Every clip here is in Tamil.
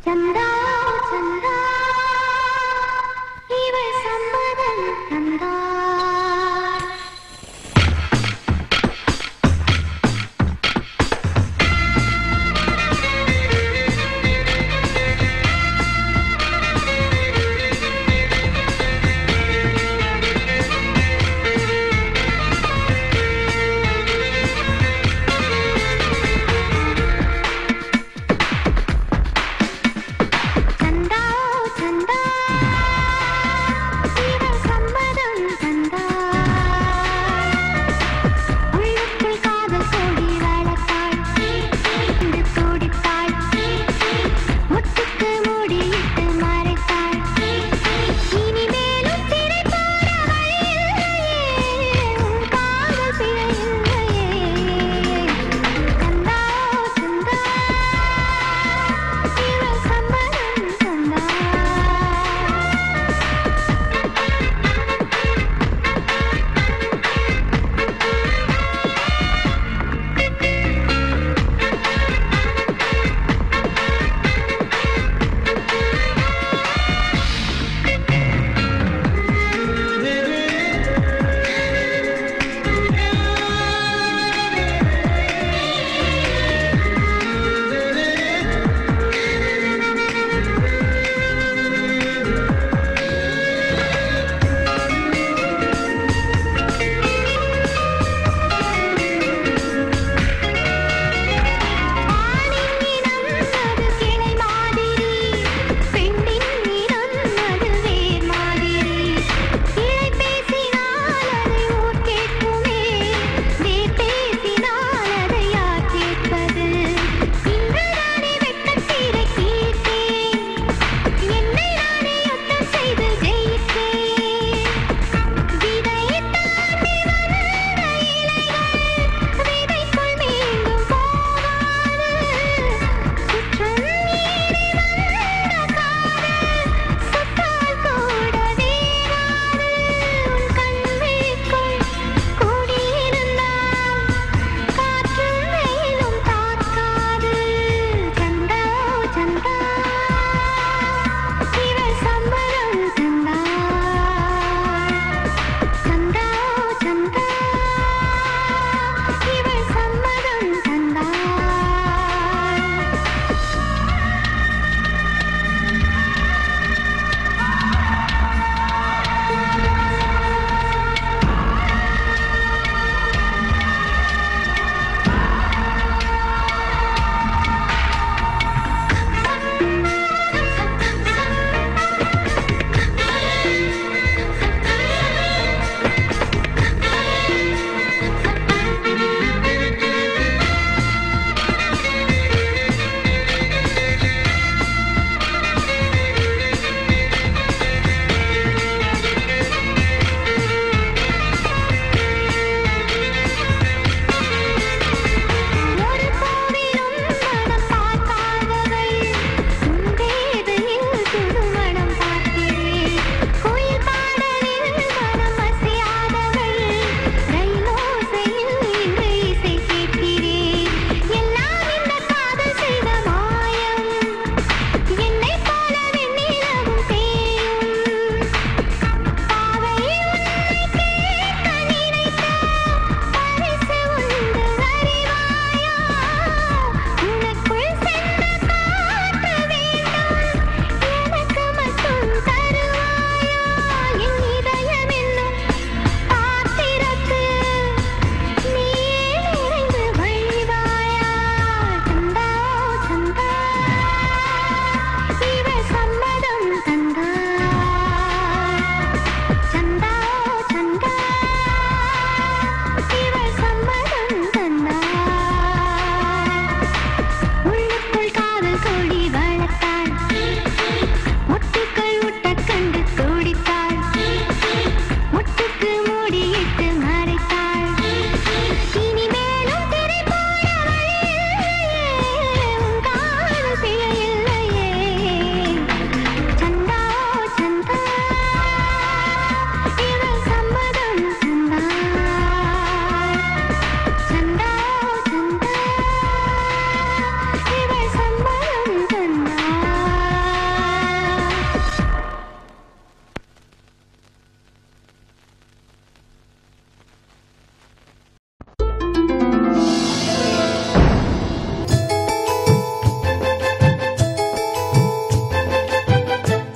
சந்தா சந்தா இவள் சம்மதம் தந்தாள்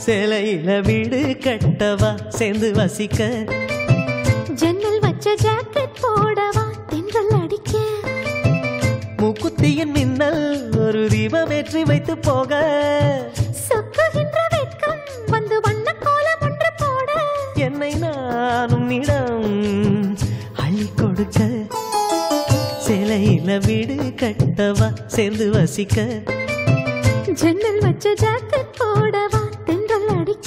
சிலையில வீடு கட்டவா சேர்ந்து வசிக்க ஜன்னல் வச்ச ஜாக்கெட் போடவா தென்றல் அடிக்க மூக்குத்தியின் மின்னல் ஒரு தீபமேற்றி வைத்து போக சொக்குகின்ற வெட்கம் வந்து வண்ண கோலம் ஒன்று போட என்னை நானும் இடம் அள்ளி கொடுக்க சிலையில வீடு கட்டவா சேர்ந்து வசிக்க ஜன்னல் வச்ச ஜாக்கெட் போடவா தென்றல் அடிக்க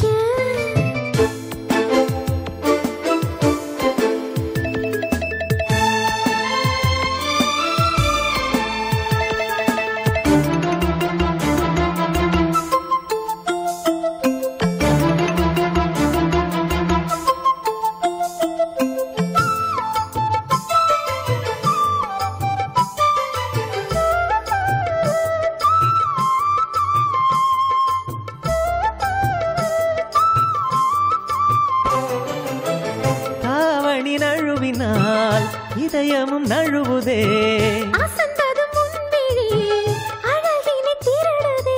தாவணி நழுவினால் இதயமும் நழுவுதே அசந்ததும் முன்விழி அழகினை திருடுதே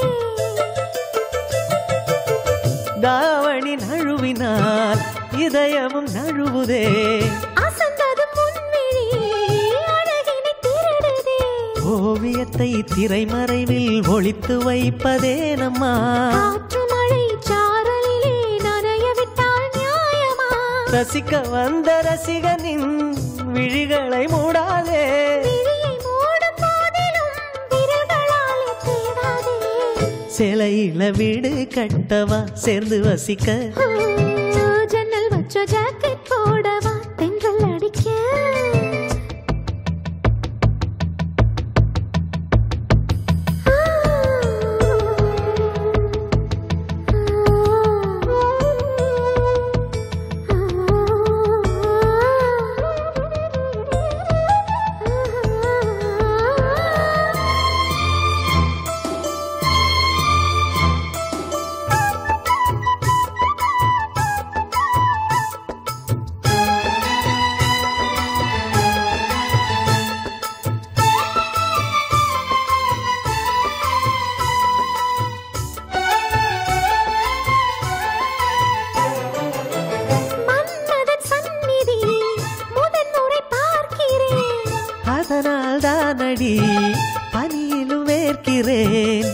தாவணி நழுவினால் இதயமும் நழுவுதே அசந்ததும் முன்விழி அழகினை திருடுதே ஓவியத்தை திரைமறைவில் ஒளித்து வைப்பதே நம்மா காற்று மழை சாரலிலே நனைய விட்டால் நியாயமா ரசிக்க வந்த ரசிகனின் விழிகளை மூடாதே விழியை மூடும் போதிலும் விரல்களாலே தேடாதே சிலையில வீடு கட்டவா சேர்ந்து வசிக்க ஆ, ஜன்னல் வச்ச ஜாக்கெட் போடவா தென்றல் அடிக்க மன்மதன் சந்நிதி முதன்முறை பார்க்கிறேன் அதனால் தானடி பனியிலும் வேர்க்கிறேன்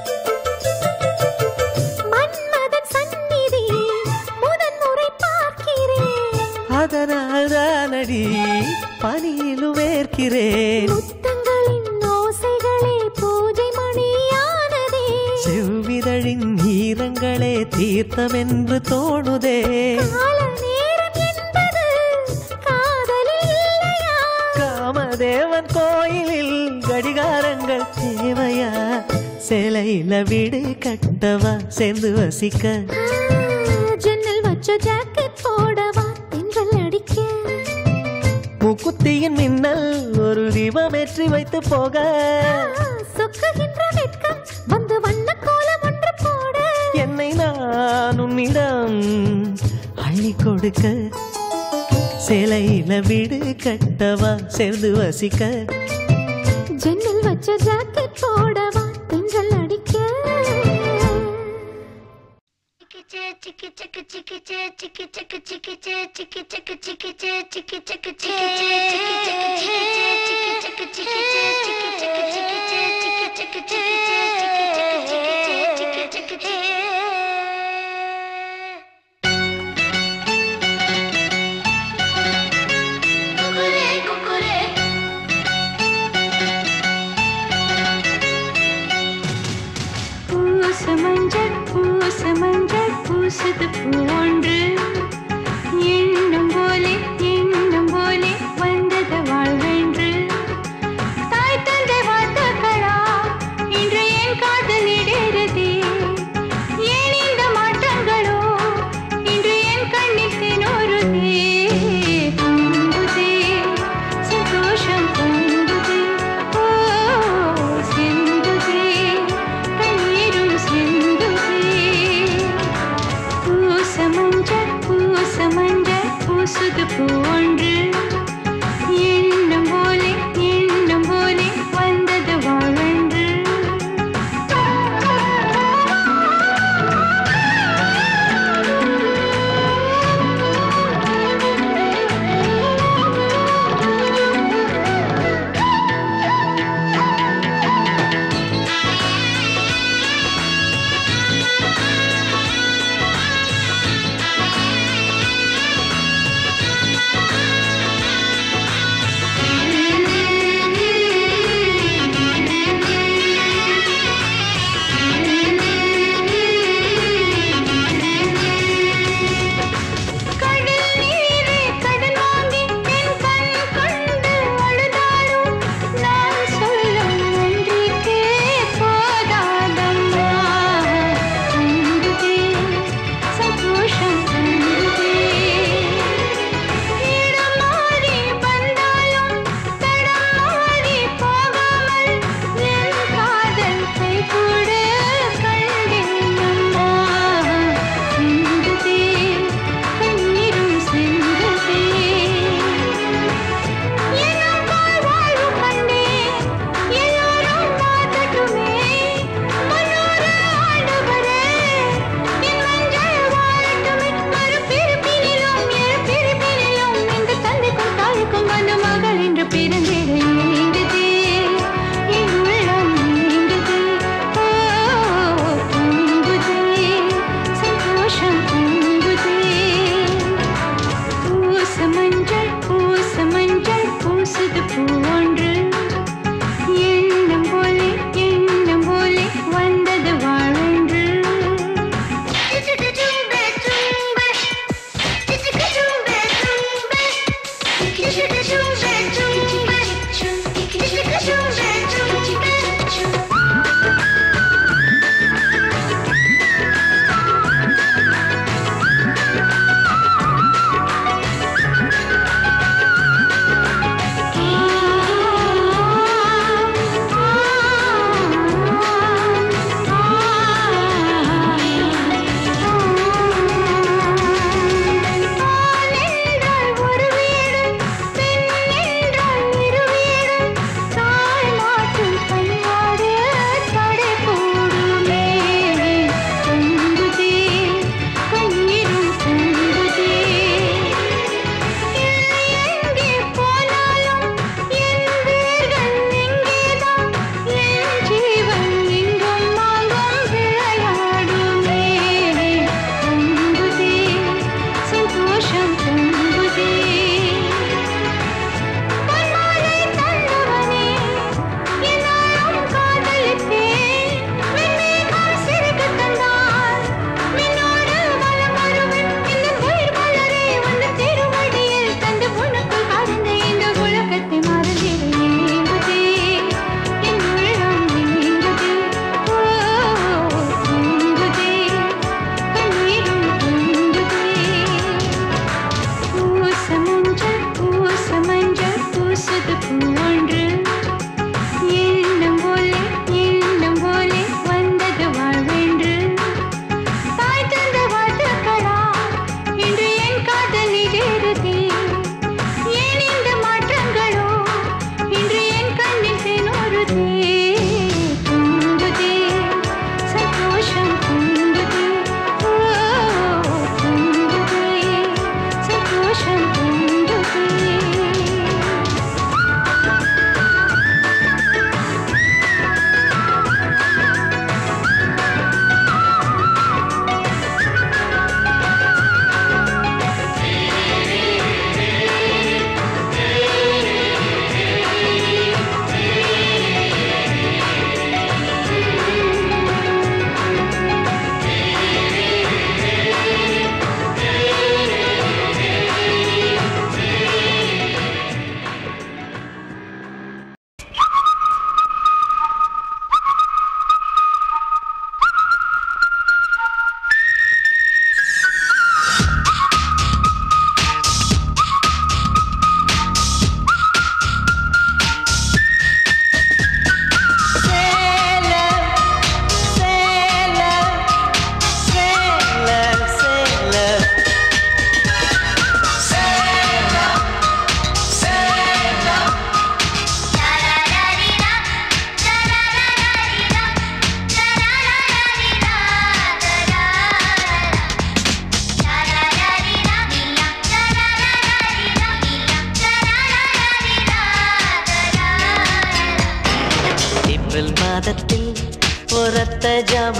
மன்மதன் சந்நிதி முதன்முறை பார்க்கிறேன் அதனால் தானடி பனியிலும் வேர்க்கிறேன் முத்தங்களின் ஓசைகளே பூஜை மணியானதே செவ்விதழின் ஈரங்களே தீர்த்தமென்று தோணுதே கால நேரம் என்பது காதலில் இல்லையா காமதேவன் கோயிலில் கடிகாரங்கள் தேவையா சிலையில வீடு கட்டவா சேர்ந்து வசிக்க ஆ, ஜன்னல் வச்ச ஜாக்கெட் போடவா தென்றல் அடிக்க முக்குத்தியின் மின்னல் ஒரு தீபமேற்றி வைத்து போக ஆ, சொக்குகின்ற வெட்கம் வந்து வண்ண கோலம் ஒன்று போட என்னை நான் உன்னிடம் அள்ளி கொடுக்க சிலையில வீடு கட்டவா சேர்ந்து வசிக்க ஜன்னல் வச்ச ஜாக்கெட் போடவா தென்றல் அடிக்க பூச மஞ்சள் பூச மஞ்சள் பூசது போன்று எண்ணம் போலே எண்ணம் போலே வந்தது வாழ்வென்று தாய் தந்தை வாழ்த்துக்களா இன்று என் காதல் இடருதே ஏன் இந்த மாற்றங்களோ இன்று என் கண்ணில் தினோருதே பொங்குதே சந்தோஷம் பொங்குதே ஓ சிந்துதே கண்ணீரும் சிந்துதே பூச மஞ்சள் பூச மஞ்சள் பூசுது பூ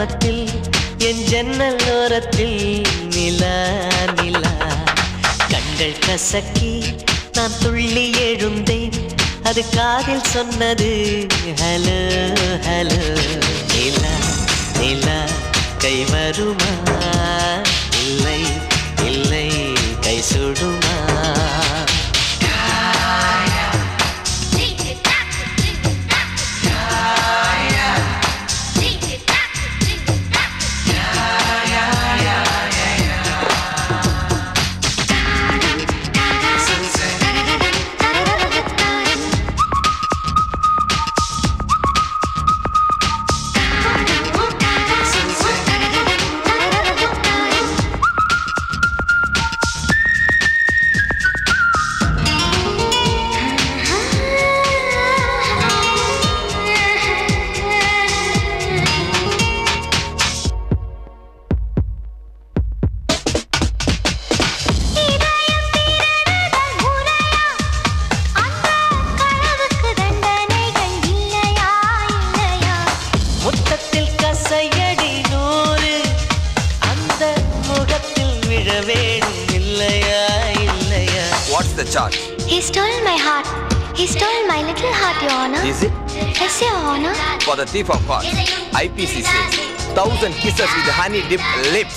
ஜாமத்தில் என் ஜன்னல் ஓரத்தில் நிலா நிலா கண்கள் கசக்கி நான் துள்ளி எழுந்தேன் அது காதில் சொன்னது ஹலோ ஹலோ நிலா நிலா கை வருமா இல்லை இல்லை கை சுடுமா இதயம் திருடுதல் முறையா அந்த களவுக்கு தண்டனைகள் இல்லையா இல்லையா முத்தத்தில் கசையடி நூறு அந்த முகத்தில் விழ வேணும் இல்லையா இல்லையா What's the charge? He stole my heart. He stole my little heart, Your Honor. Is it Yes, Your Honor. for the thief of hearts? IPC says thousand kisses with honey dipped lips.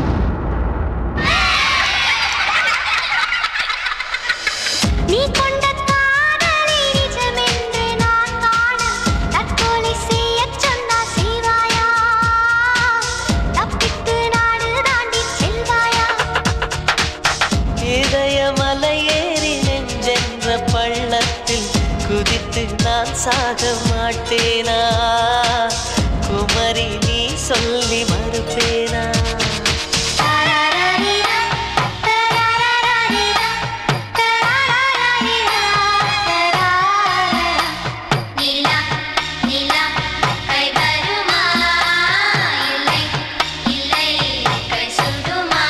நீ கொண்ட காதலை நிஜமென்று நான் காண தற்கொலை செய்யச் சொன்னால் செய்வாயா? தப்பித்து நாடு தாண்டிச் செல்வாயா? இதயமலையேறி நெஞ்சென்ற பள்ளத்தில் குதித்து நான் சாக மாட்டேனா குமரி நீ சொல்லி மறுப்பேனா தரரரிரா, தரரரிரா, தரரரிரா, தரரரா. நிலா, நிலா, கை வருமா? இல்லை, இல்லை, கை சுடுமா?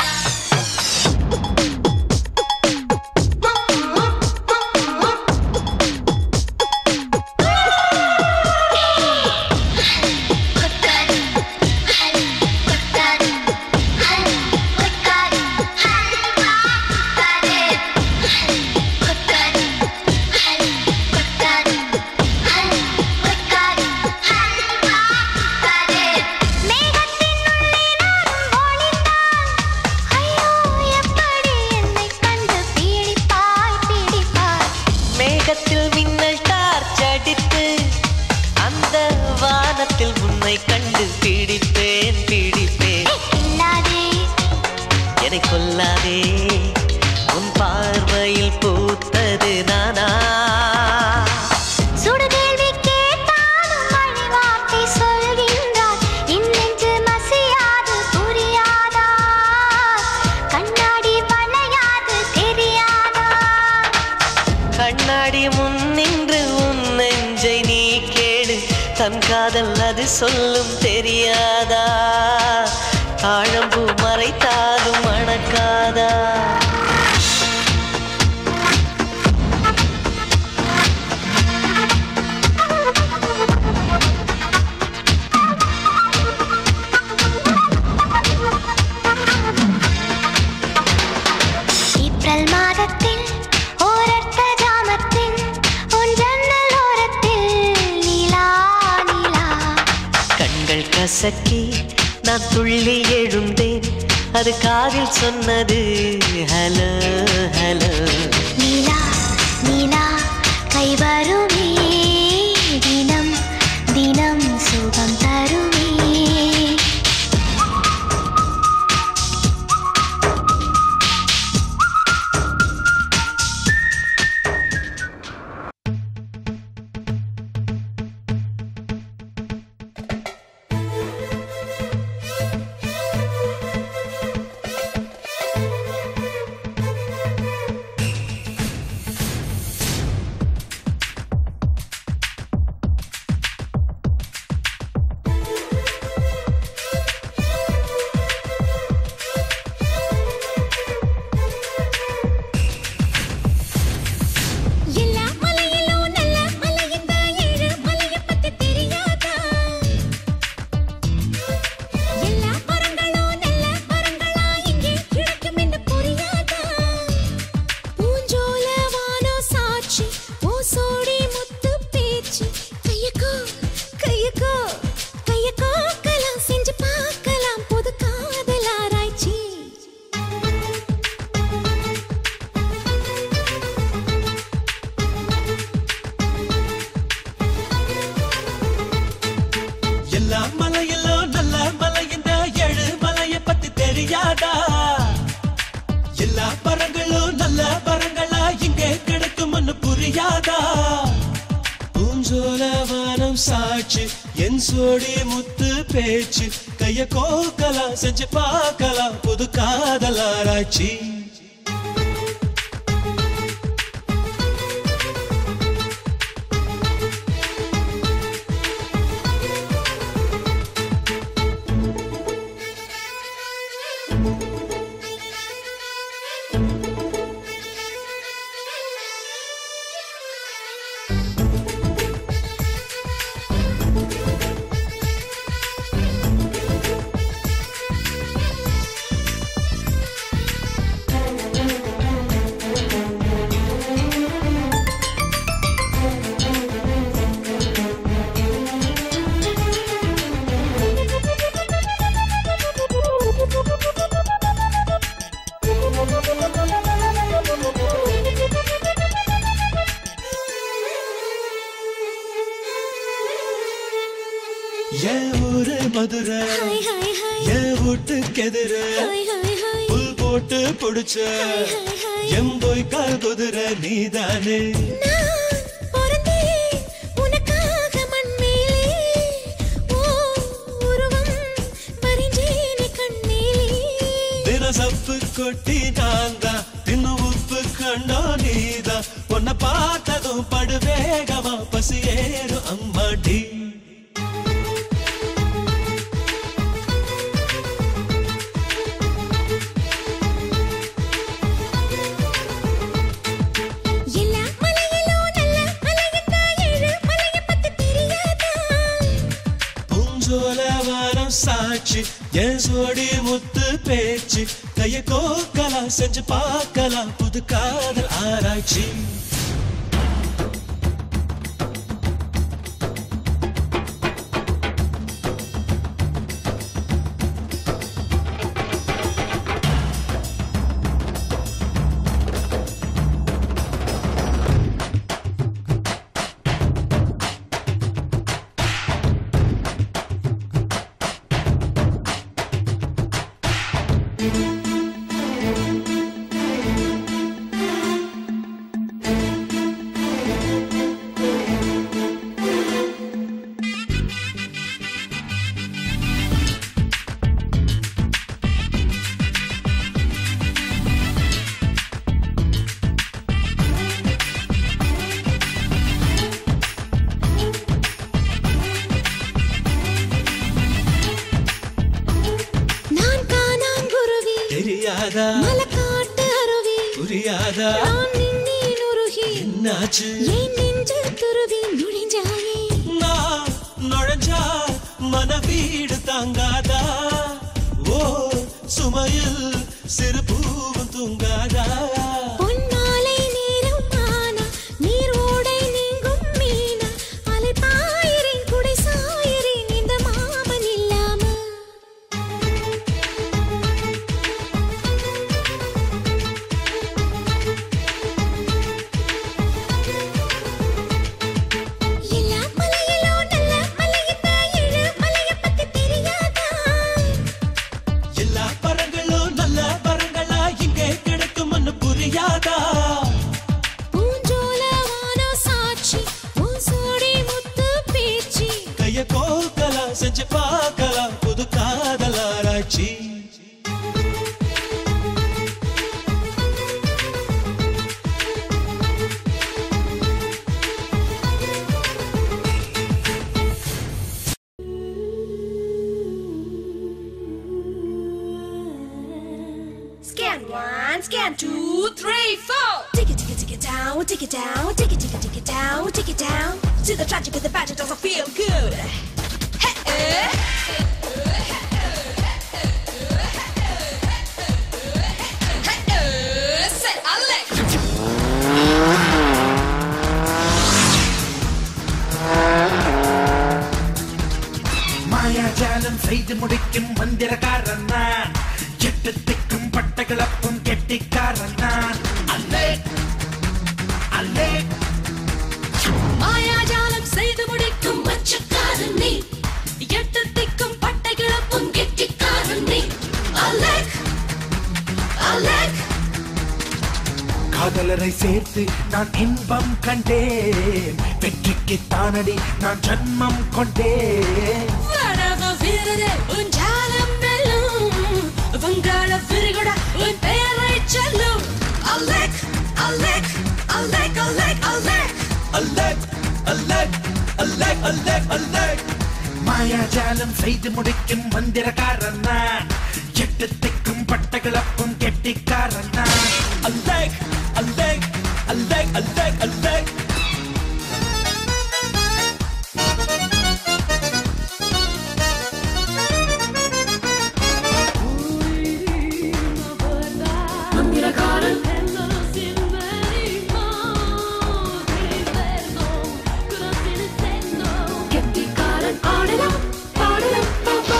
கொட்டாரி, ஹல், கொட்டாரி, ஹல், கொட்டாரி, ஹல்வா, கொட்டாரி, ஹல், கொட்டாரி, ஹல், கொட்டாரி, ஹல், கொட்டாரி, ஹல்வா, கொட்டாரி. மேகத்தின் உள்ளே நானும் ஒளிந்தால், ஐயோ, எப்படி என்னைக் கண்டு பீடிப்பாய், பீடிப்பாய். மேகத்தில் மின்னல் டார்ச் அடித்து அந்த வானத்தில் உன்னை கண்டு பிடிப்பேன் பிடிப்பேன் இல்லாதே என்னை கொல்லாதே உன் பார்வையில் பூத்தது நானா சுடுகேள்வி கேட்டாலும் மழை வார்த்தை சொல்கின்றார் என் நெஞ்சு மசியாது புரியாதா கண்ணாடி வளையாது தெரியாதா கண்ணாடி முன் நின்று உன் நெஞ்சை நீ கேடு தன் காதல் அது சொல்லும் தெரியாதா தாழம்பூ மறைத்தாலும் மணக்காதா ஏப்ரல் மாதத்தில் ஓரர்த்த ஜாமத்தில் உன் ஜன்னல் ஓரத்தில் நிலா நிலா கண்கள் கசக்கி நான் துள்ளி எழுந்தேன் அது காதில் சொன்னது ஹலோ ஹலோ நிலா நிலா கை வருமே தினம் தினம் சுகம் தருமே சாட்சி என் சோடி முத்து பேச்சு கைய கோக்கலாம் செஞ்சு பார்க்கலாம் புது காதல் ஆராய்ச்சி என் ஊரு மதுரை ஹாய் ஹாய் ஹாய் என் வீட்டுக்கு எதிர ஹாய் ஹாய் ஹாய் புல் போட்டு பிடிச்ச எம்போய் கால் குதிரை நீதானே நான் பிறந்தேன் உனக்காக மண்மேலே ஓ உருவம் வரைஞ்சேனே கண்மேலே தினசப்பு கொட்டி நான் தான் தின்னு உப்பு கண்டோ நீதான் உன்னை பார்த்ததும் படு வேகமா பசி ஏறும் அம்மாடி எல்லா மலையிலும் நல்ல மலையத்தா ஏழு மலைய பத்தி தெரியாதா பூஞ்சோல வாரம் சாட்சி என் சோடி முத்து பேச்சு கைய கோக்கலாம் செஞ்சு பார்க்கலாம் புது காதல் ஆராய்ச்சி நான் காணாங்குருவி தெரியாதா மலக்காட்டு அருவி புரியாதா நான் நின்னேன் உருகி என்னாச்சு என் நெஞ்சு துருவி நுழைஞ்சாயே நான் நுழைஞ்சா மன வீடு தாங்காதா ஓ சுமையில் சிறு பூவும் தூங்காதா பொன்மாலை நேரம் ஆனா நீர் ஓடை நீங்கும் மீனா அலை பாயிரின் குடை சாயிரின் இந்த மாமன் இல்லாம எல்லா மலையிலும் நல்ல மலையத்தா ஏழு மலைய பத்தி தெரியாதா எல்லா பரங்களும் நல்ல பரங்களா இங்கே கிடைக்கும்னு புரியாதா பூஞ்சோல வானோ சாட்சி உன் சோடி முத்து பேச்சு கைய கோக்கலாம் செஞ்சு பார்க்கலாம் புது காதல் ஆராய்ச்சி Scan one, scan two, three, four. Take it, take it, take it down, take it down, take it, take it, take it down, take it down. To the tragic, the bad, it doesn't feel good. Hey, eh. Hey, eh. Say, Alex. மாயாஜாலம் செய்து முடிக்கும் மந்திரக்காரன் நான் எட்டு திக்கும் பட்ட கிளப்பும் கெட்டிக்காரன் நான் அல்லே அல்லே மாயாஜாலம் செய்து முடிக்கும் மச்சக்காரன் நீ எட்டு திக்கும் பட்டை கிளப்பும் கெட்டிக்காரன் நீ அலெக் அலெக் காதலரை சேர்த்து நான் இன்பம் கண்டேன் வெற்றிக்கு தானடி நான் ஜன்மம் கொண்டேன் வடவ வீரரே உன் ஜாலம் வெல்லும் வங்காள விரிகுடா உன் பெயரை சொல்லும் அலெக் அலெக் அலெக் அலெக் அலெக் அலெக் அலெக் அலெக் அலெக் அலெக் மாயாஜாலம் செய்து முடிக்கும் மந்திரக்காரன் நான் எட்டு திக்கும் பட்டகிளப்பும் கெட்டிக்காரன் நான் அலெக் அலெக் அலெக் அலெக் அலெக் கெட்டிக்காரன் ஆடலாம் பாடலாம் பாப்பா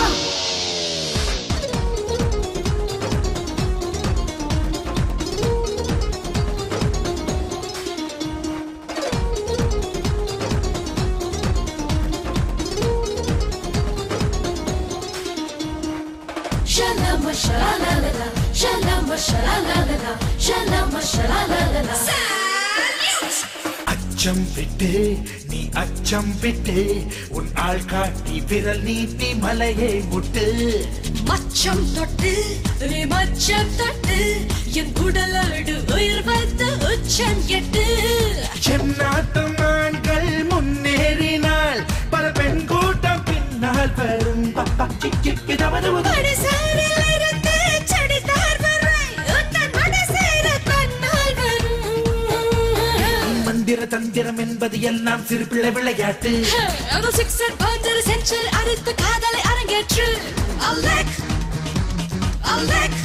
Shalama shalalala, shalama shalalala, shalama shalalala. Salute! அச்சம் விட்டு நீ அச்சம் விட்டு உன் ஆள் காட்டி விரல் நீட்டி மலையை முட்டு மச்சம் தொட்டு நீ மச்சம் தொட்டு என் உடலோடு உயிர் வைத்து உச்சம் எட்டு சென்னாட்டம் ஆண்கள் முன்னேறினால் பல பெண் கூட்டம் பின்னால் வரும் பப்பா, கிக்கி, கிதவது உது. மனசாரில் இருந்து செடித்தார் வரை உந்தன் மனசேர தன்னால் வரும் மந்திர தந்திரம் என்பது எல்லாம் சிறு பிள்ளை விளையாட்டு அது சிக்ஸர் பவுண்டர் சென்ச்சர் அறுத்து காதலை அரங்கேற்று அலெக் அலெக்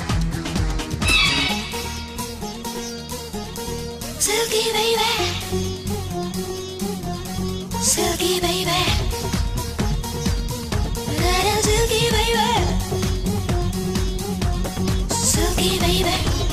Silky baby Silky baby Little silky baby Silky baby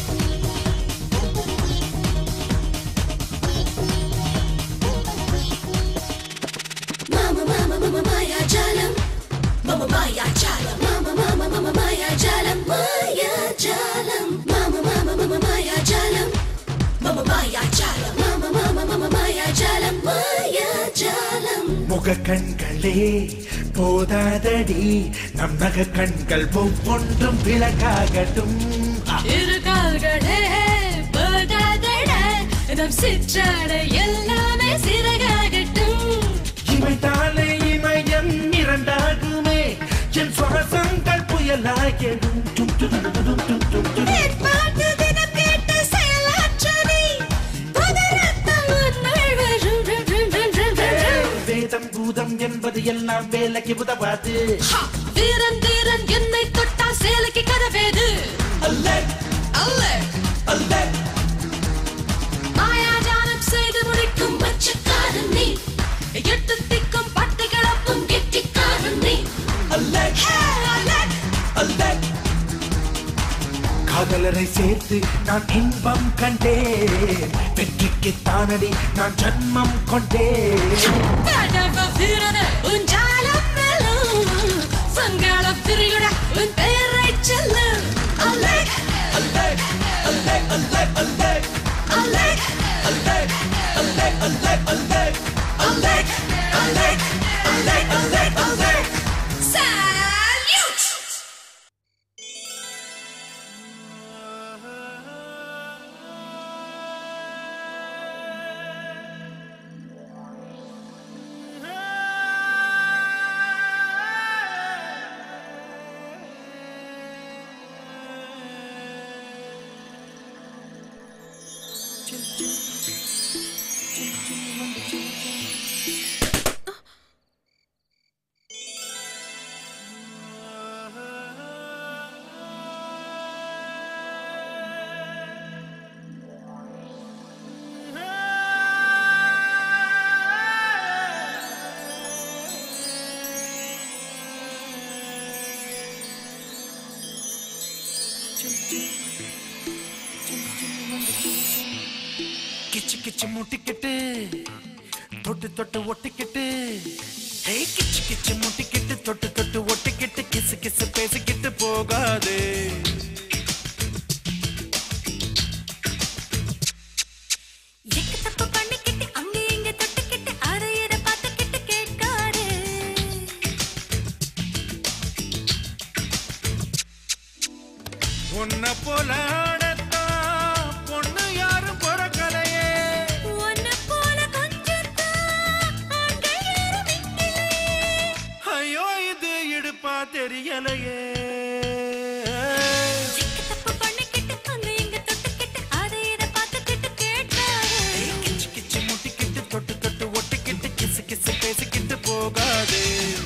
Mama, mama, mama, maya jalam. Mama, maya jalam. Mama, mama, mama, maya jalam. Maya jalam. Mama, mama, mama, maya jalam. Mama, maya jalam. Mama, mama, mama, maya jalam. Maya jalam. முக கண்களே போதாதடி நம் நக கண்கள் ஒவ்வொன்றும் விளக்காகட்டும் ஆ. இரு கால்களே போதாதட நம் சிற்றாடை எல்லாமே சிறகாகட்டும் இமைத்தாலே இமயம் இரண்டாகுமே என் சுவாசங்கள் புயலாகிடும் டும் டும் டும் டும் டும் டும் டும். என் பாட்டு தினம் கேட்டு செயலாற்ற நீ புது ரத்தம் உன்னுள் வரும். ரும், ரும், ரும், ரும், ரும், ரும். வேதம் பூதம் என்பது எல்லாம் வேலைக்கு உதவாது ஹா! வீரன் தீரன் என்னை தொட்டால் சேலைக்கு கதவேது அலெக் அலெக் அலெக் மாயாஜாலம் செய்து முடிக்கும் மச்சக்காரன் நீ எட்டு திக்கும் பட்டு கிளப்பும் கெட்டிக்காரன் நீ அலெக் ஹே, அலெக் அலெக் காதலரை சேர்த்து நான் இன்பம் கண்டேன் வெற்றிக்கு தானடி நான் ஜன்மம் கொண்டேன் படவ வீரன உன் ஜாலம் வெல்லும் சங்காள பிரிகுட உன் பெயரை சொல்லு அலெக் அலெக் அலெக் அலெக் அலெக் அலெக் அலெக் அலெக் அலெக் அலெக் அலெக் அலெக் அலெக் அலெக் அலெக் Salute! கிச்சு கிச்சு முட்டிக்கிட்டு தொட்டு தொட்டு ஒட்டிக்கிட்டு ஏய் கிச்சு கிச்சு முட்டிக்கிட்டு தொட்டு தொட்டு ஒட்டிக்கிட்டு கிசு கிசு பேசிக்கிட்டு போகாதே உன்னை போல ஆடத்தான் பொண்ணு யாரும் பிறக்கலையே உன்னை போல கொஞ்சத்தான் ஆண்கள் யாரும் இங்கில்லையே. ஐயோ இது இடுப்பா தெரியலையே சிக்கு தப்பு பண்ணிக்கிட்டு அங்க இங்க தொட்டுக்கிட்டு அதை இதை பார்த்துக்கிட்டு கேட்காரு கிச்சு கிச்சு முட்டிக்கிட்டு தொட்டு தொட்டு ஒட்டிக்கிட்டு கிசு கிசு பேசிக்கிட்டு போகாது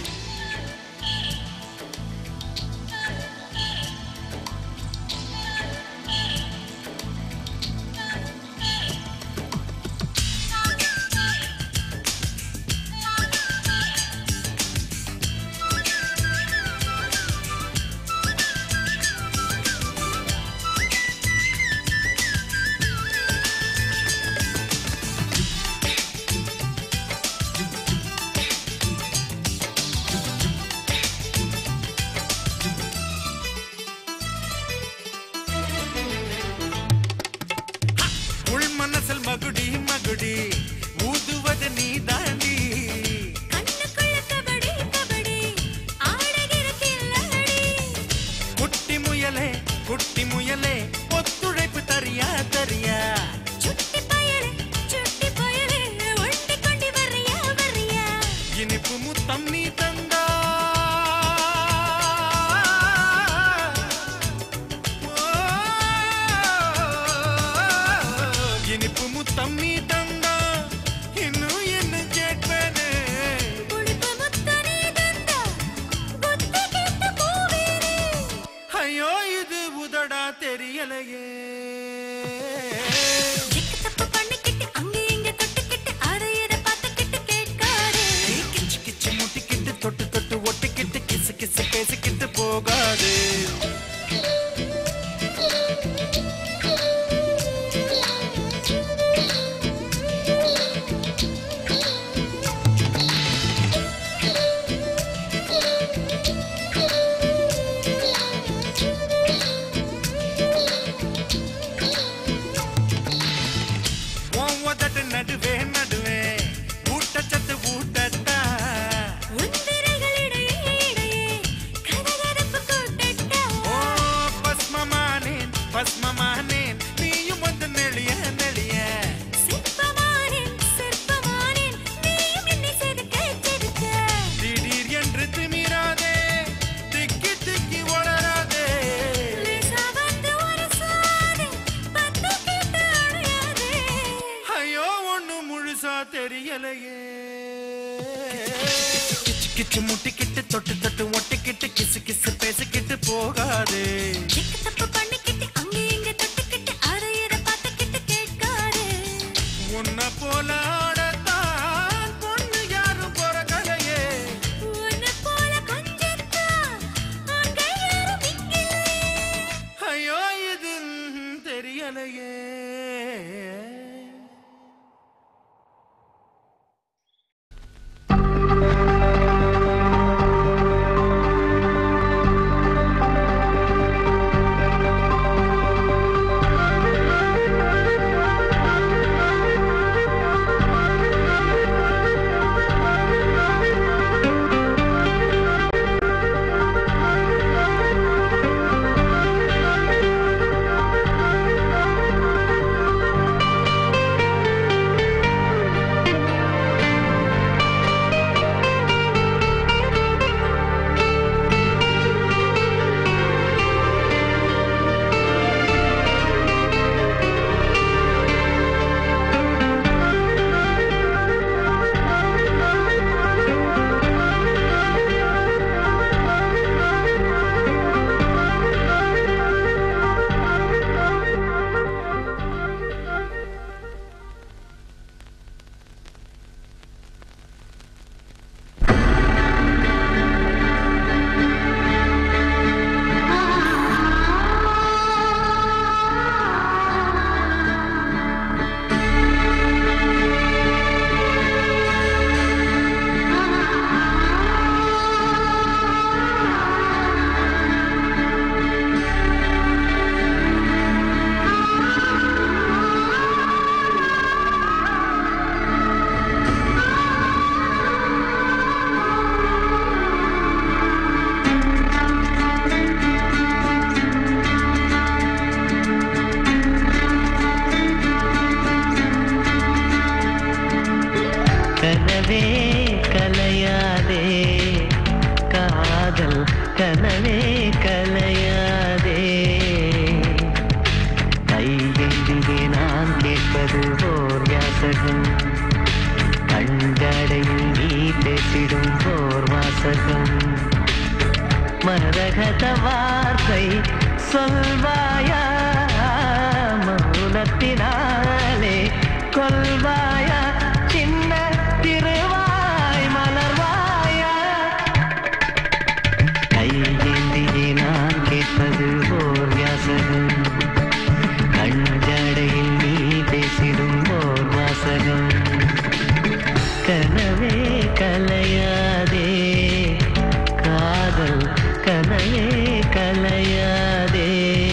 உள் மனசில் மகுடி மகுடி ஊதுவது நீ தாண்டி கண்ணுக்குள்ள கபடி கபடி ஆடுகிற கில்லாடி குட்டி முயலே குட்டி முயலே ஒத்துழைப்பு தரியா தரியா சுட்டி பயலே சுட்டி பயலே ஒண்டி கொண்டி வர்றியா வர்றியா இனிப்பு முத்தம் நீ தந்தா இனிப்பு முத்தம் நீ தந்தா இன்னும் என்ன கேட்பேனே புளிப்பு முத்த நீ தந்தா புத்தி கெட்டு போவேனே ஐயோ இது உதடா தெரியலையே சிக்கு தப்பு பண்ணிக்கிட்டு அங்க இங்க தொட்டுக்கிட்டு அதை இதை பார்த்துக்கிட்டு கேட்காரு கிச்சு கிச்சு முட்டிக்கிட்டு தொட்டு தொட்டு ஒட்டிக்கிட்டு கிசு கிசு பேசிக்கிட்டு போகாது உன் உதட்டு நடுவே நடுவே ஊட்டச்சத்து ஊட்டத்தா உன் விரல்களிடையே இடையே கதகதப்பு கூட்டட்டா ஓ பஸ்மமானேன் பஸ்மமானேன் நீயும் வந்து நெளிய நெளிய சிற்பமானேன் சிற்பமானேன் நீயும் என்னை செதுக்க செதுக்க திடீர் என்று திமிராதே திக்கி திக்கி வளராதே லேசா வந்து ஒரு சாதே பத்து கேட்டு அடையாதே ஐயோ ஒண்ணு முழுசா தெரியலையே கிச்சு கிச்சு முட்டிக்கிட்டு தொட்டு தொட்டு ஒட்டிக்கிட்டு கிசு கிசு பேசிக்கிட்டு போகாது சிக்கு தப்பு பண்ணிக்கிட்டு அங்க இங்க தொட்டுக்கிட்டு அதை இதை பார்த்துக்கிட்டு கேட்காரு உன்னை போல ஆடத்தான் பொண்ணு யாரும் பிறக்கலையே உன்னை போல கொஞ்சத்தான் ஆண்கள் யாரும் இங்கில்லையே ஐயோ இது ம், தெரியலையே ஆ சொல்வாயா மௌனத்தினாலே கொல்வாயா சின்ன திருவாய் மலர்வாயா கையேந்தியே நான் கேட்பது ஓர் யாசகம் கஞ்சடையில் நீ பேசிடும் ஓர் வாசகம் கனவே கலையாதே காதல் கனையே கலையாதே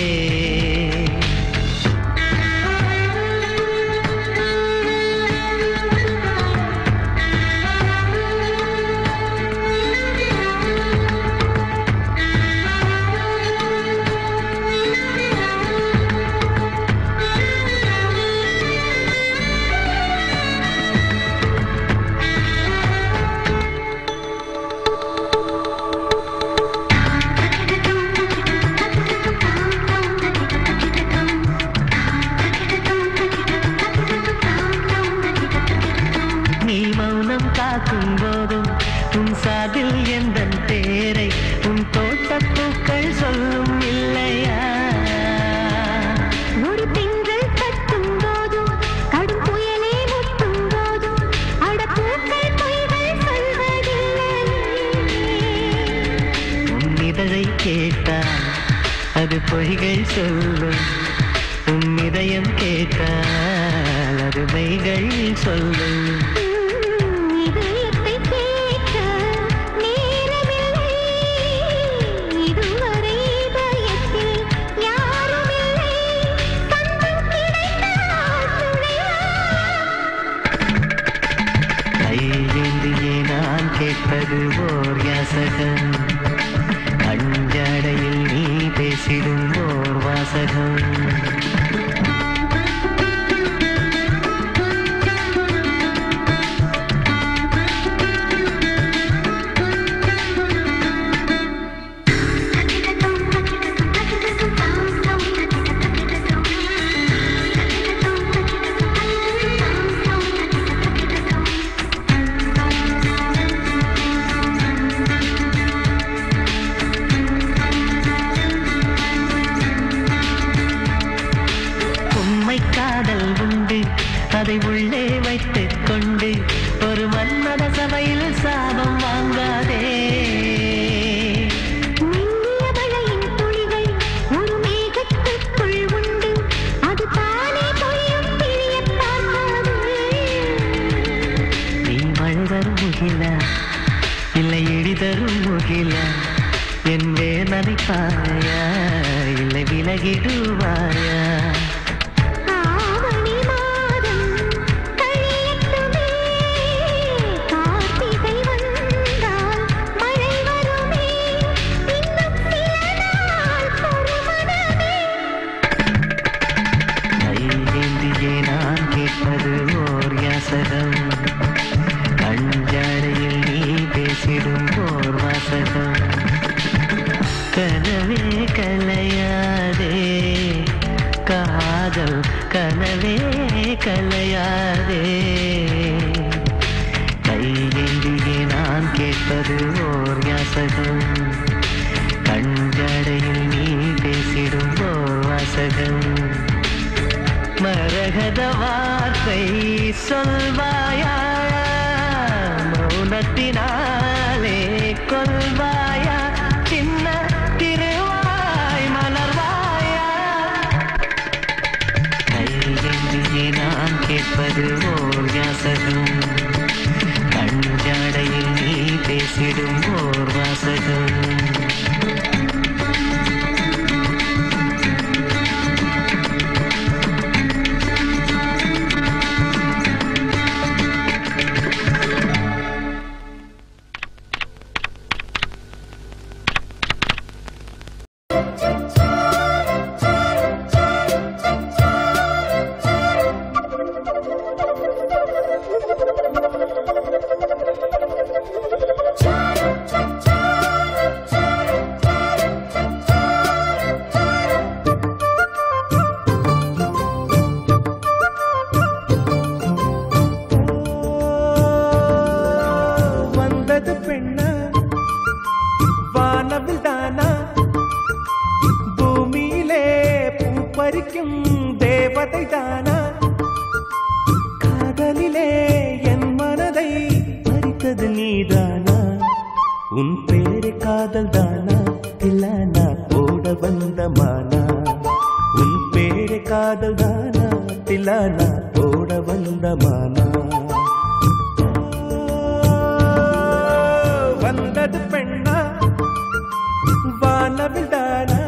நீ மௌனம் காக்கும் போதும் உன் சாதில் எந்த பேரை உன் தோட்டப்பூக்கள் சொல்லும் இல்லையா ஒரு திங்கள் தட்டும் போதும் கடும் புயலே முட்டும் போதும் அடப்பூக்கள் பொய்கள் சொல்வதில்லை உன் இதழை கேட்டால் அது பொய்கள் சொல்லும் உன் இதயம் கேட்டால் அது மெய்கள் சொல்லும் இதயத்தை கேட்க நேரமில்லை இதுவரை இதயத்தில் யாருமில்லை சந்தம் கிடைத்தால் கையேந்தியே நான் கேட்பது ஓர் யாசகம் அஞ்சடையில் நீ பேசிடும் ஓர் வாசகம் உண்மை காதல் உண்டு அதை உள்ளே வைத்துக் கொண்டு ஒரு மன்மத சபையில் சாபம் வாங்காதே மெல்லிய மழையின் துளிகள் ஒரு மேகத்துக்குள் உண்டு அது தானே பொழியும் பிழியப் பார்க்காது நீ மழை தரும் முகில இல்லை இடி தரும் முகில என் வேதனைப்பாயா இல்லை விலகிடுவாயா ஆவணி மாதம் கழியட்டுமே கார்த்திகை வந்தால் மழை வருமே இன்னும் சில நாள் பொறுமனமே கையேந்தியே நான் கேட்பது ஓர் யாசகம் அஞ்சாடையில் நீ பேசிடும் ஓர் வாசகம் கனவே கலையாதே காதல் கனவே கலையாதே கையேந்தியே நான் கேட்பது ஓர் யாசகம் கஞ்சடையில் நீ பேசிடும் ஓர் வாசகம் மரகத வார்த்தை சொல்வாயா மௌனத்தினாலே கொல்வாயா சின்ன திருவாய் மலர்வாயா கையெழுந்தியே நான் கேட்பது ஓர் யாசகம் கஞ்சாடையில் நீ பேசிடும் ஓர் வாசகம் வந்தது பெண்ணா வானவில் தானா பறிக்கும் தேவதை தானா காதலிலே என் மனதை பறித்தது நீதானா உன் பேரு காதல் தானா தில்லானா போட வந்த மானா உன் பேரு காதல் தானா தில்லானா போட வந்த மானா வந்தது பெண்ணா வானவில் தானா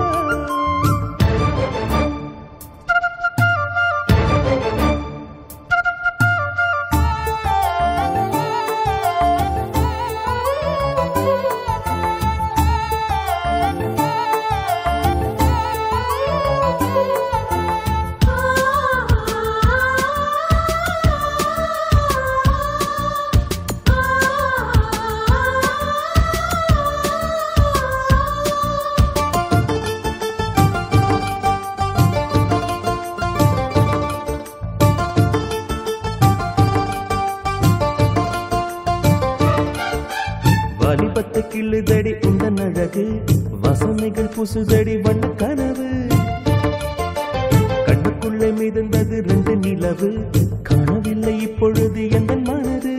வாலிபத்து கிள்ளுதடி இந்த அழகு வசனைகள் புசுதடி வண்ண கனவு கண்ணுக்குள்ளே மிதந்தது ரெண்டு நிலவு காணவில்லை இப்பொழுது எந்த மனது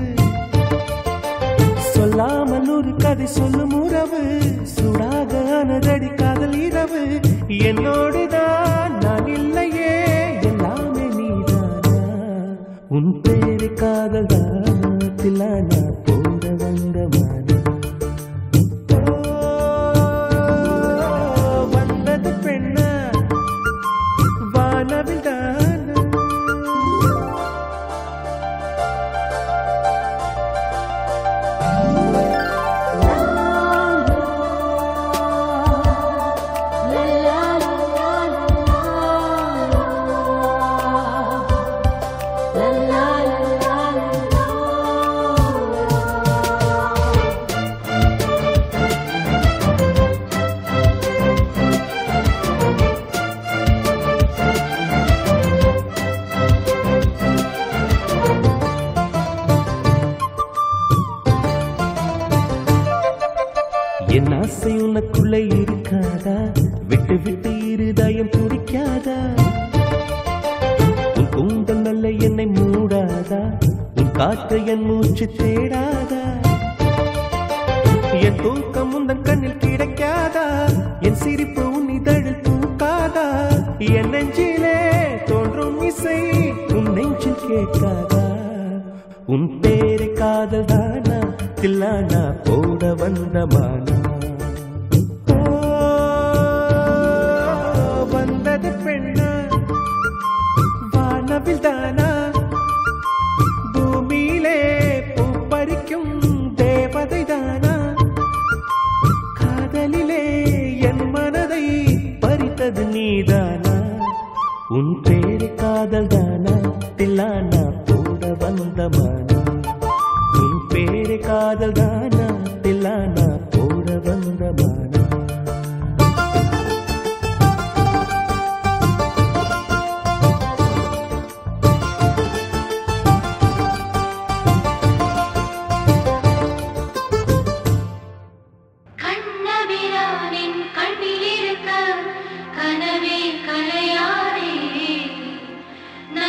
சொல்லாமல் ஒரு கதை சொல்லும் உறவு சுடாக ஆனதடி காதல் இரவு என்னோடுதான் நான் இல்லையே எல்லாமே நீதானா உன் பேரு காதல் தானா போட வந்த மானா வந்தது பெண்ணா வானவில் தானா என் ஆசை உனக்குள்ள இருக்காதா விட்டு விட்டு இருதயம் துடிக்காதா உன் கூந்தல் நல்ல என்னை மூடாதா உன் காற்று என் மூச்சு தேடாதா என் தூக்கம் உந்தன் கண்ணில் கிடைக்காதா என் சிரிப்பு உன் இதழில் தூக்காதா என் நெஞ்சிலே தோன்றும் இசை உன் நெஞ்சில் கேட்காதா உன் பேரு காதல் தானா தில்லானா போட வந்த மானா ஓ, வந்தது பெண்ணா வானவில் தானா பூமியிலே பூ பறிக்கும் தேவதை தானா காதலிலே என் மனதை பறித்தது நீதானா உன் பேரு காதல் தானா தில்லானா போட வந்த மானா உன் பேரு காதல் தானா தில்லானா போட வந்த மானா கண்ணபிரானின் கண்ணிலிருக்க கனவே கலையாதே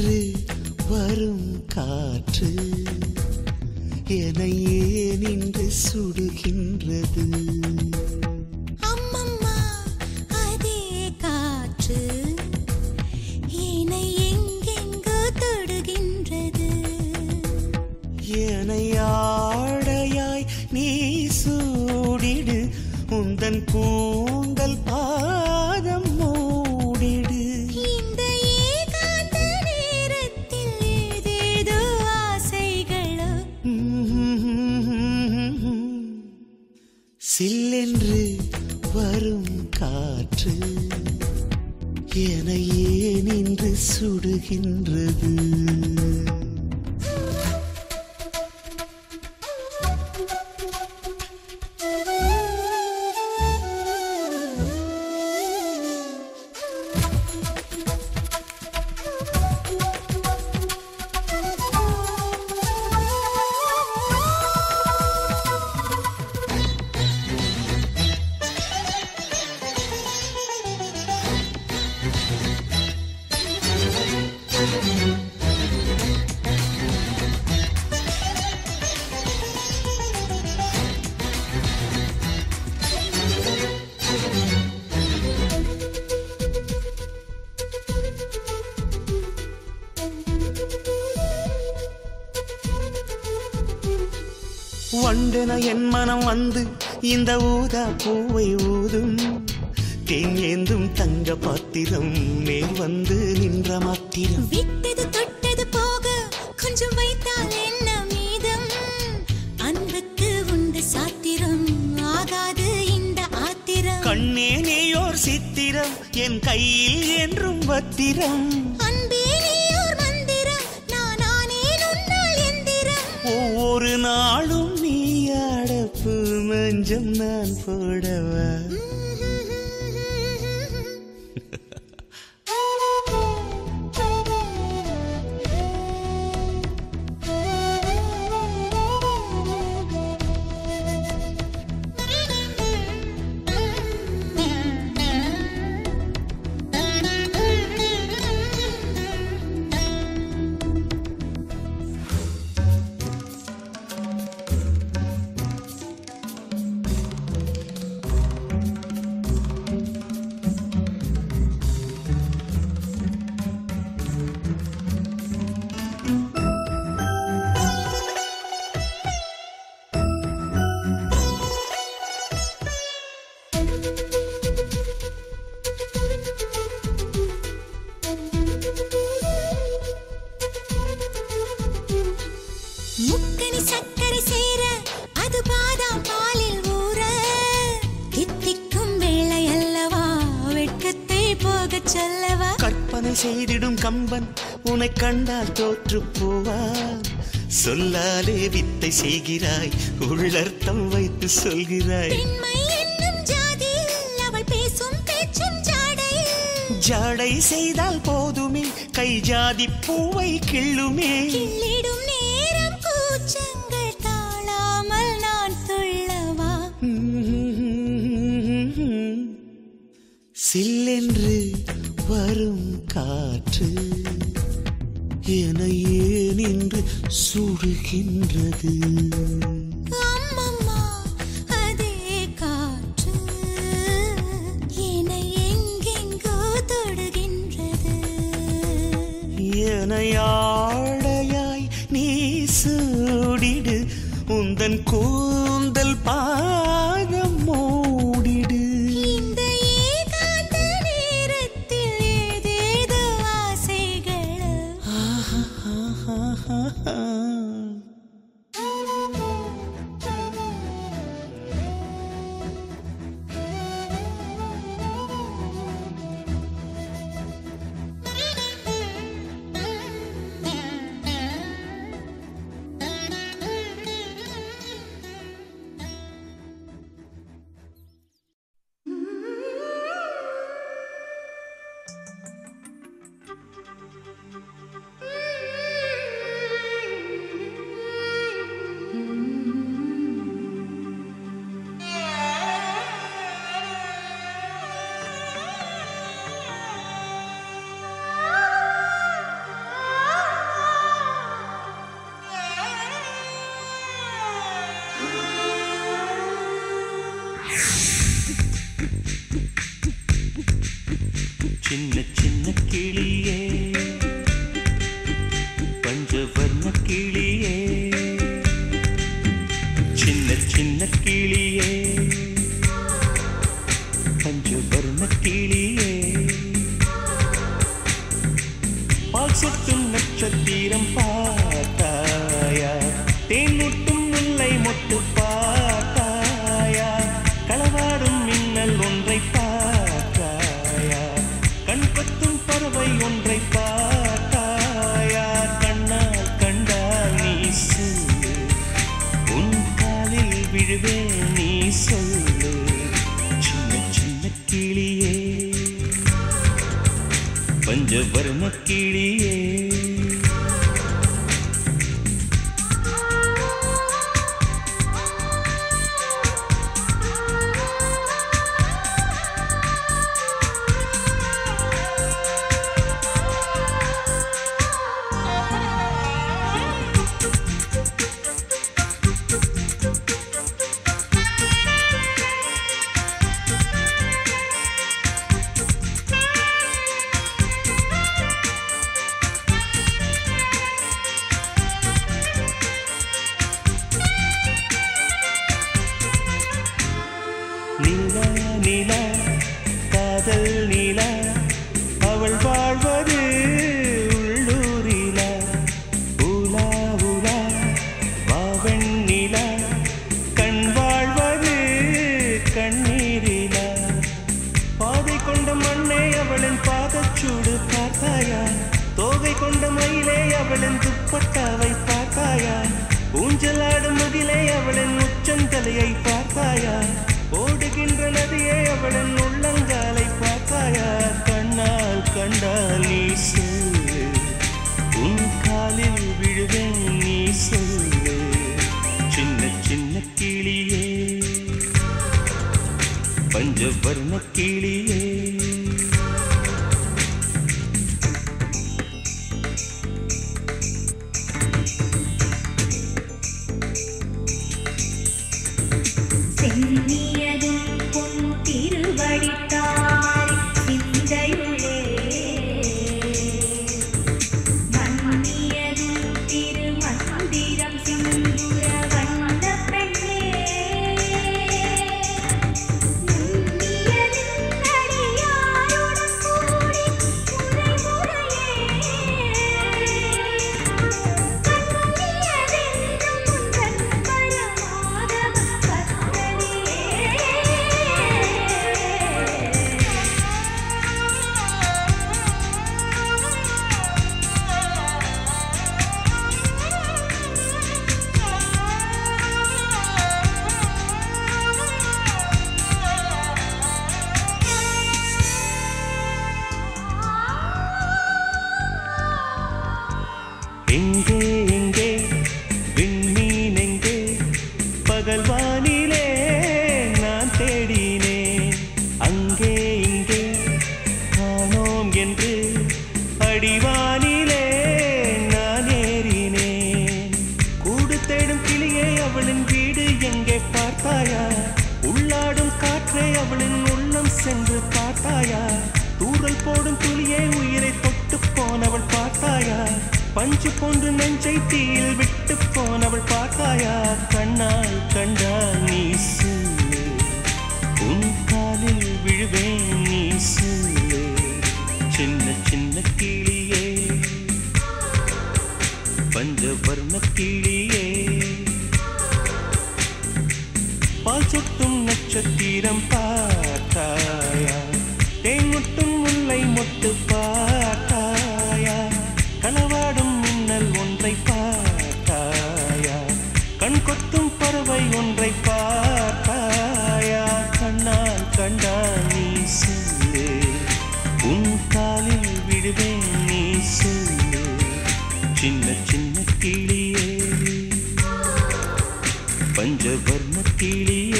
சில்லென்று வரும் காற்று என ஏன் இன்று சுடுகின்றது அம்மம்மா அதே காற்று என்னை எங்கெங்கோ தொடுகின்றது என்னை ஆடையாய் நீ சூடிடு உந்தன் கூந்தல் பாதம் மூடிடு இந்த ஏகாந்த நேரத்தில் ஏதேதோ ஆசைகளோ சில்லென்று வரும் காற்று என ஏன் இன்று சுடுகின்றது வண்டென என் மனம் வந்து இந்த ஊதா பூவை ஊதும் தேன் ஏந்தும் தங்க பாத்திரம் மேல் வந்து நின்ற மாத்திரம் விட்டது தொட்டது போக கொஞ்சம் வைத்தால் என்ன மீதம் அன்புக்கு உண்டு சாத்திரம் ஆகாது இந்த ஆத்திரம் கண்ணே நீயோர் சித்திரம் என் கையில் என்றும் பத்திரம் அன்பே நீயோர் மந்திரம் நான் ஆனேன் உன்னால் எந்திரம் ஒவ்வொரு நாளும் நீ அடப்பு மஞ்சம் நான் போடவா முக்கனி சக்கரை சேர அது பாதாம் பாலில் ஊற தித்திக்கும் வேளை அல்லவா வெட்கத்தை போகச் சொல்லவா கற்பனை செய்திடும் கம்பன் உன்னை கண்டால் தோற்று போவார் சொல்லாலே வித்தை செய்கிறாய் உள்ளர்த்தம் வைத்து சொல்கிறாய் பெண்மை என்னும் ஜாதியில் அவள் பேசும் பேச்சும் ஜாடையில் ஜாடை செய்தால் போதுமே கை ஜாதி பூவை கிள்ளுமே கிள்ளிடும் நேரம் கூச்சங்கள் தாழாமல் நான் துள்ளவா சில்லென்று வரும் காற்று என ஏன் இன்று சுடுகின்றது அம்மம்மா அதே காற்று என்னை எங்கெங்கோ தொடுகின்றது என ஆடையாய் நீ சூடிடு உந்தன் கூந்தல் பாதம் மூடிடு இந்த ஏகாந்த நேரத்தில் ஏதேதோ ஆசைகளோ Mm-hmm. பஞ்சவர்ண கிளியே சின்ன சின்ன கிளியே பஞ்சவர்ண கிளியே பால் சொட்டும் நட்சத்திரம் பார்த்தாயா தேன் முட்டும் முல்லை மொட்டு பார்த்தாயா களவாடும் மின்னல் ஒன்றை பார்த்தாயா கண் கொத்தும் பறவை ஒன்றை பார்த்தாயா கண்ணால் கண்டால் நீ சொல்லு உன் காலில் விழுவே நீ சொல்லு சின்ன சின்ன கிளியே பஞ்சவர்ண கிளியே நிலா நிலா காதல் நிலா அவள் வாழ்வது உள்ளூரிலா உலா உலா வாவன் நிலா கண் வாழ்வது கண்ணீரிலா பாதை கொண்ட மண்ணே அவளின் பாதச்சூடு பார்த்தாயா தோகை கொண்ட மயிலே அவளின் துப்பட்டாவை பார்த்தாயா ஊஞ்சலாடும் மதிலே அவளின் உச்சந்தலையை பார்த்தாயா ஓடுகின்ற நதியே அவளின் உள்ளங்காலை பார்த்தாயா கண்ணால் கண்டால் நீ சொல்லு உன் காலில் விழுவேன் நீ சொல்லு சின்ன சின்ன கிளியே பஞ்சவர்ண கிளியே சென்னியதும் பொன் திருவடித்தாய் சிந்தையுளே மன்னியதும் திருமந்திரம் சிந்துர வந்த பெண்ணே நுண்ணியதும் அடியாருடன் கூடி முறை முறையே எங்கே எங்கே விண்மீன் எங்கே பகல் வானிலே நான் தேடினேன் அங்கே இங்கே காணோம் என்று அடிவானிலே நான் ஏறினேன் கூடு தேடும் கிளியே அவளின் வீடு எங்கே பார்த்தாயா உள்ளாடும் காற்றே அவளின் உள்ளம் சென்று பார்த்தாயா தூறல் போடும் துளியே உயிரை தொட்டு போனவள் பார்த்தாயா பஞ்சு போன்று நெஞ்சை தீயில் விட்டு போனவள் பார்த்தாயா கண்ணால் கண்டால் நீ சொல்லு உன் காலில் விழுவேன் நீ சொல்லு சின்ன சின்ன கிளியே பஞ்சவர்ண கிளியே பால் சொட்டும் நட்சத்திரம் பார்த்தாயா தேன் முட்டும் முல்லை மொட்டு பார்த்தாயா களவாடும் மின்னல் ஒன்றை பார்த்தாயா கண் கொத்தும் பறவை ஒன்றை பார்த்தாயா கண்ணால் கண்டால் நீ சொல்லு உன் காலில் விடுவேன் நீ சொல்லு சின்ன சின்ன கிளியே பஞ்சவர்ண கிளியே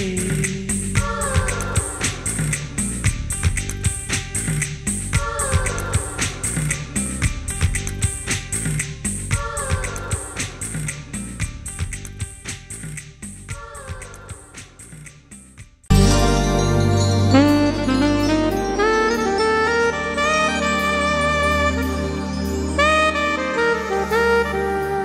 Thank you.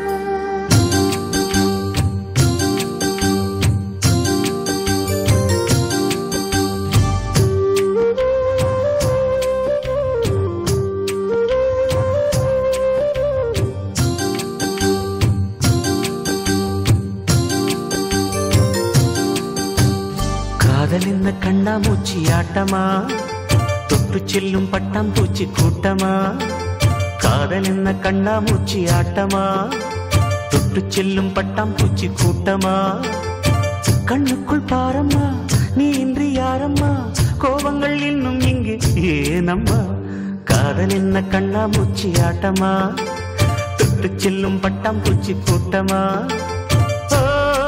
கண்ணாமூச்சி ஆட்டமா தொட்டு செல்லும் பட்டாம்பூச்சி கூட்டமா காதல் என்ன கண்ணாமூச்சி ஆட்டமா தொட்டு செல்லும் பட்டாம்பூச்சி கூட்டமா கண்ணுக்குள் பாரம்மா நீ இன்றி யாரம்மா கோபங்கள் இன்னும் இங்கு ஏனம்மா காதல் என்ன கண்ணாமூச்சி ஆட்டமா தொட்டு செல்லும் பட்டாம்பூச்சி கூட்டமா ஓ,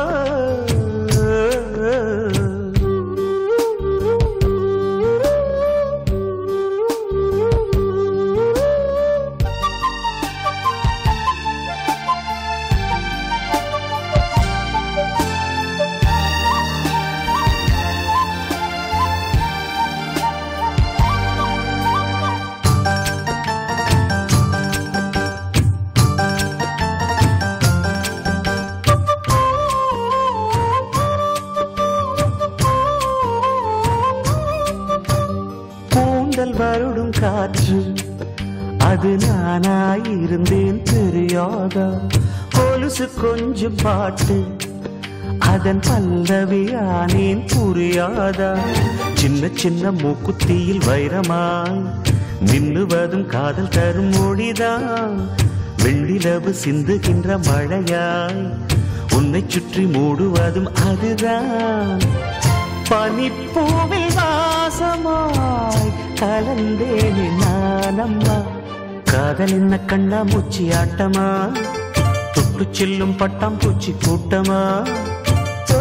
கூந்தல் வருடும் காற்று அது நானாயிருந்தேன் தெரியாதா கொலுசு கொஞ்சம் பாட்டு அதன் பல்லவியானேன் புரியாதா சின்ன சின்ன மூக்குத்தியில் வைரமாய் மின்னுவதும் காதல் தரும் மொழிதான் வெள்ளிலவு சிந்துகின்ற மழையாய் உன்னை சுற்றி மூடுவதும் அதுதான் பனிப்பூவில் வாசமாய் கலந்தேனே நானம்மா காதல் என்ன கண்ணாமூச்சி ஆட்டமா தொட்டு செல்லும் பட்டாம்பூச்சி கூட்டமா ஓ,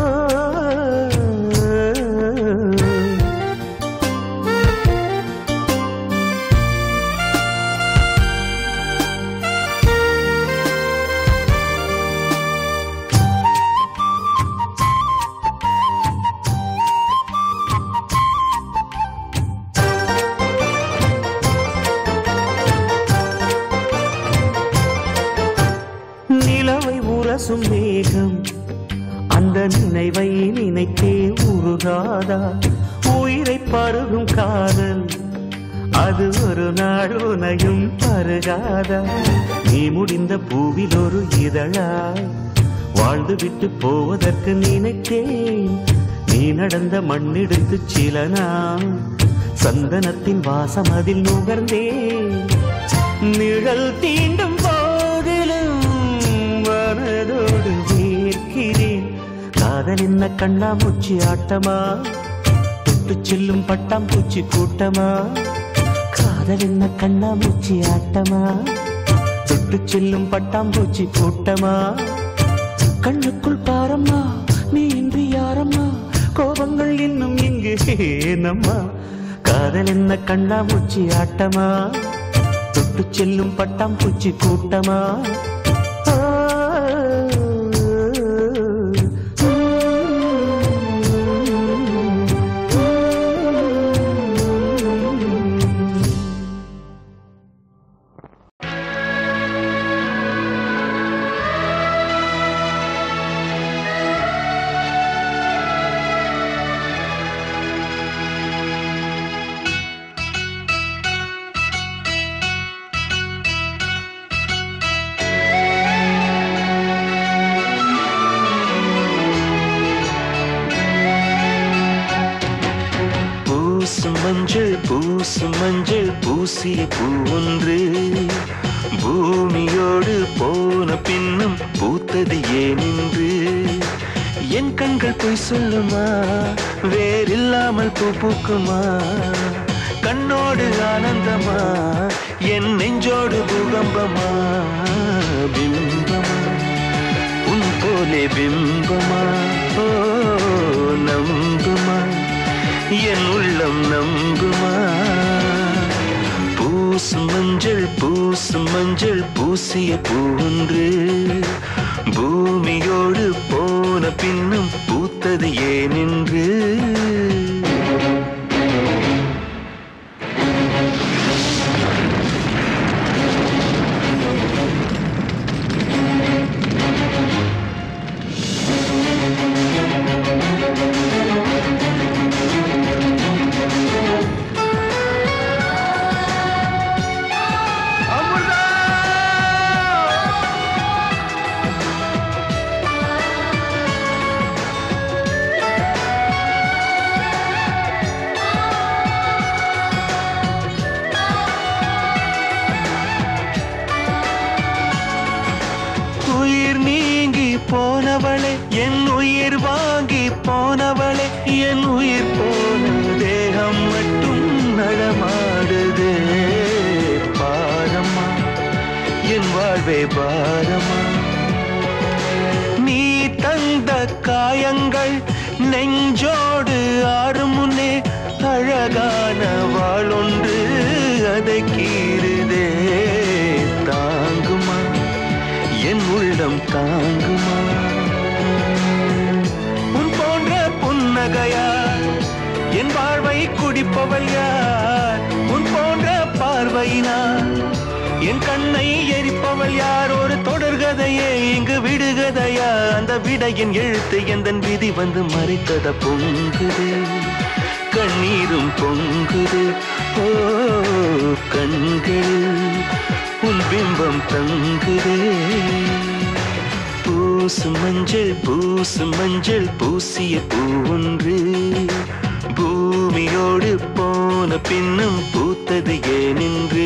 நிலவை உரசும் மேகம் அந்த நினைவை நினைத்தே உருகாதா உயிரை பருகும் காதல் அது ஒரு நாள் உனையும் பருகாதா நீ முடிந்த பூவில் ஒரு இதழாய் வாழ்ந்து விட்டு போவதற்கு நினைத்தேன் நீ நடந்த மண்ணெடுத்து சில நாள் சந்தனத்தின் வாசம் அதில் நுகர்ந்தேன் நிழல் தீண்டும் போதிலும் மனதோடு வேர்க்கிறேன் காதல் என்ன கண்ணாமூச்சி ஆட்டமா தொட்டு செல்லும் பட்டாம்பூச்சி கூட்டமா காதல் என்ன கண்ணாமூச்சி ஆட்டமா தொட்டு செல்லும் பட்டாம்பூச்சி கூட்டமா கண்ணுக்குள் பாரம்மா நீ இன்றி யாரம்மா கோபங்கள் இன்னும் இங்கு ஏனம்மா காதல் என்ன கண்ணாமூச்சி ஆட்டமா தொட்டு செல்லும் பட்டாம்பூச்சி கூட்டமா ஆ, பூசும் மஞ்சள் பூசும் மஞ்சள் பூசிய பூ ஒன்று பூமியோடு போன பின்னும் பூத்தது ஏனென்று என் கண்கள் பொய் சொல்லுமா வேறில்லாமல் பூ பூக்குமா கண்ணோடு ஆனந்தமா என் நெஞ்சோடு பூகம்பமா பிம்பமா உன் போலே பிம்பமா ஓ நம்புமா என் உள்ளம் நம்புமா பூசும் மஞ்சள் பூசும் மஞ்சள் பூசிய பூன்று பூமியோடு போன பின்னும் பூத்தது ஏனென்று உயிர் வாங்கி போனவளே என் உயிர் போன தேகம் மட்டும் நடமாடுதே பாரம்மா என் வாழ்வே பாரமா நீ தந்த காயங்கள் நெஞ்சோடு ஆறும் முன்னே அழகான வாளொன்று அதை கீறுதே தாங்குமா என் உள்ளம் தாங்குமா உன் போன்ற புன்னகையார் என் வாழ்வை குடிப்பவள் யார் உன் போன்ற பார்வையினார் என் கண்ணை எரிப்பவள் யார் ஒரு தொடர்கதையே இங்கு விடுகதையா அந்த விடையின் எழுத்து எந்தன் விதி வந்து மறைத்தத பொங்குது கண்ணீரும் பொங்குது ஓ கண்கள் உன் பிம்பம் தங்குதே பூசு மஞ்சள் பூசு மஞ்சள் பூசிய பூவொன்று பூமியோடு போன பின்னும் பூத்தது ஏனென்று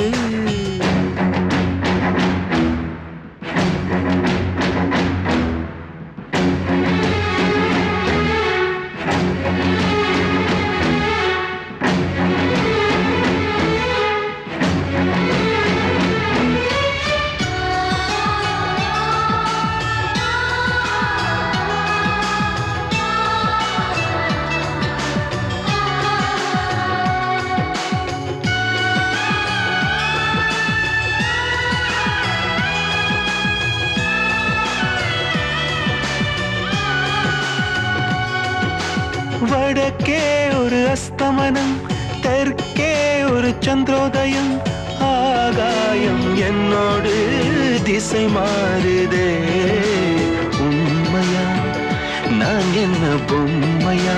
வடக்கே ஒரு அஸ்தமனம் தெற்கே ஒரு சந்திரோதயம் ஆகாயம் என்னோடு திசை மாறுதே உண்மையா நான் என்ன பொம்மையா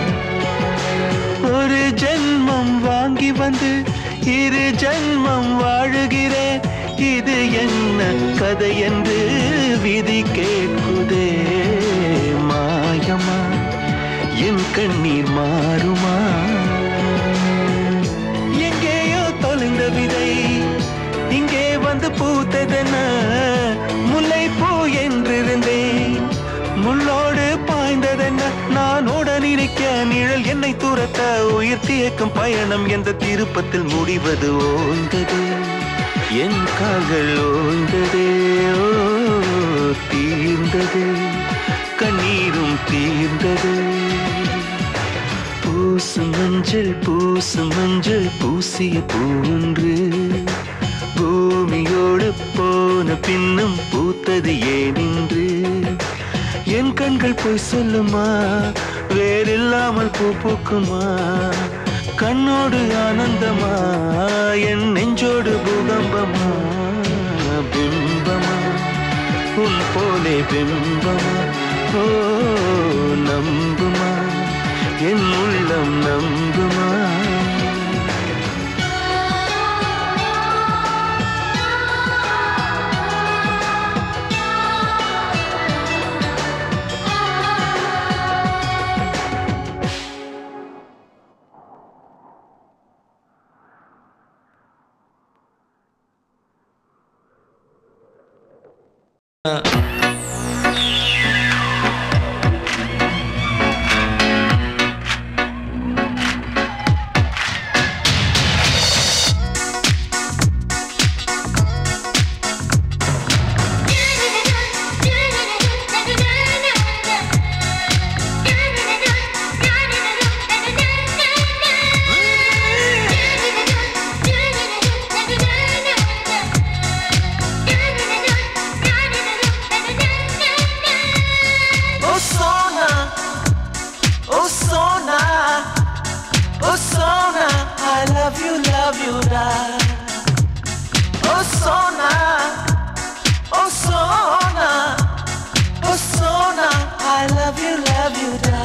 ஒரு ஜென்மம் வாங்கி வந்து இரு ஜென்மம் வாழுகிறேன் இது என்ன கதை என்று விதி கேட்குதே மாயமா என் கண்ணீர் மாறுமா எங்கேயோ தொலைந்த விதை இங்கே வந்து பூத்ததென முல்லை பூ என்றிருந்தேன் முள்ளோடு பாய்ந்ததென்ன நான் உடன் இருக்க நிழல் என்னை துரத்த உயிர் தியக்கும் பயணம் எந்த திருப்பத்தில் முடிவது ஓய்ந்தது என் கால்கள் ஓய்ந்ததே ஓ தீர்ந்தது கண்ணீரும் தீர்ந்தது பூசு மஞ்சள் பூசு மஞ்சள் பூசிய பூன்று பூமியோடு போன பின்னும் பூத்தது ஏனின்று என் கண்கள் போய் சொல்லுமா வேறில்லாமல் பூ பூக்குமா கண்ணோடு ஆனந்தமா என் நெஞ்சோடு பூகம்பமா பிம்பமா உன் போலே பிம்பமா ஓ நம்புமா என் உள்ளம் நம்புமா Oh Sona, oh Sona, oh Sona, I love you, love you, da. Oh Sona, oh Sona, oh Sona, I love you, love you, da.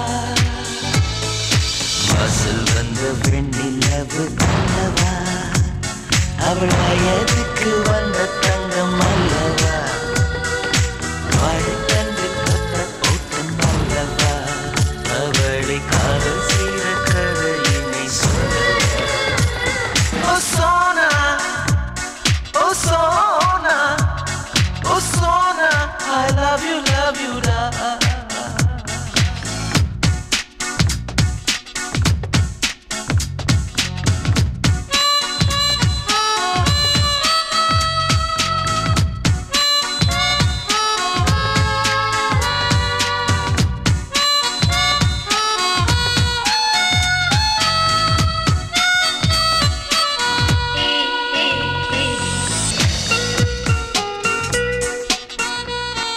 வாசல் வந்த வெண்ணிலவு அல்லவா அவள் வயதுக்கு வந்த தங்கம் அல்லவா வாழ்க்கன்று கொத்த ஓட்டம் அல்லவா அவளை காதல் செய்த கதையினை சொல்லவா ஓ சோனா ஓ சோனா ஓ Sona I love you love you டா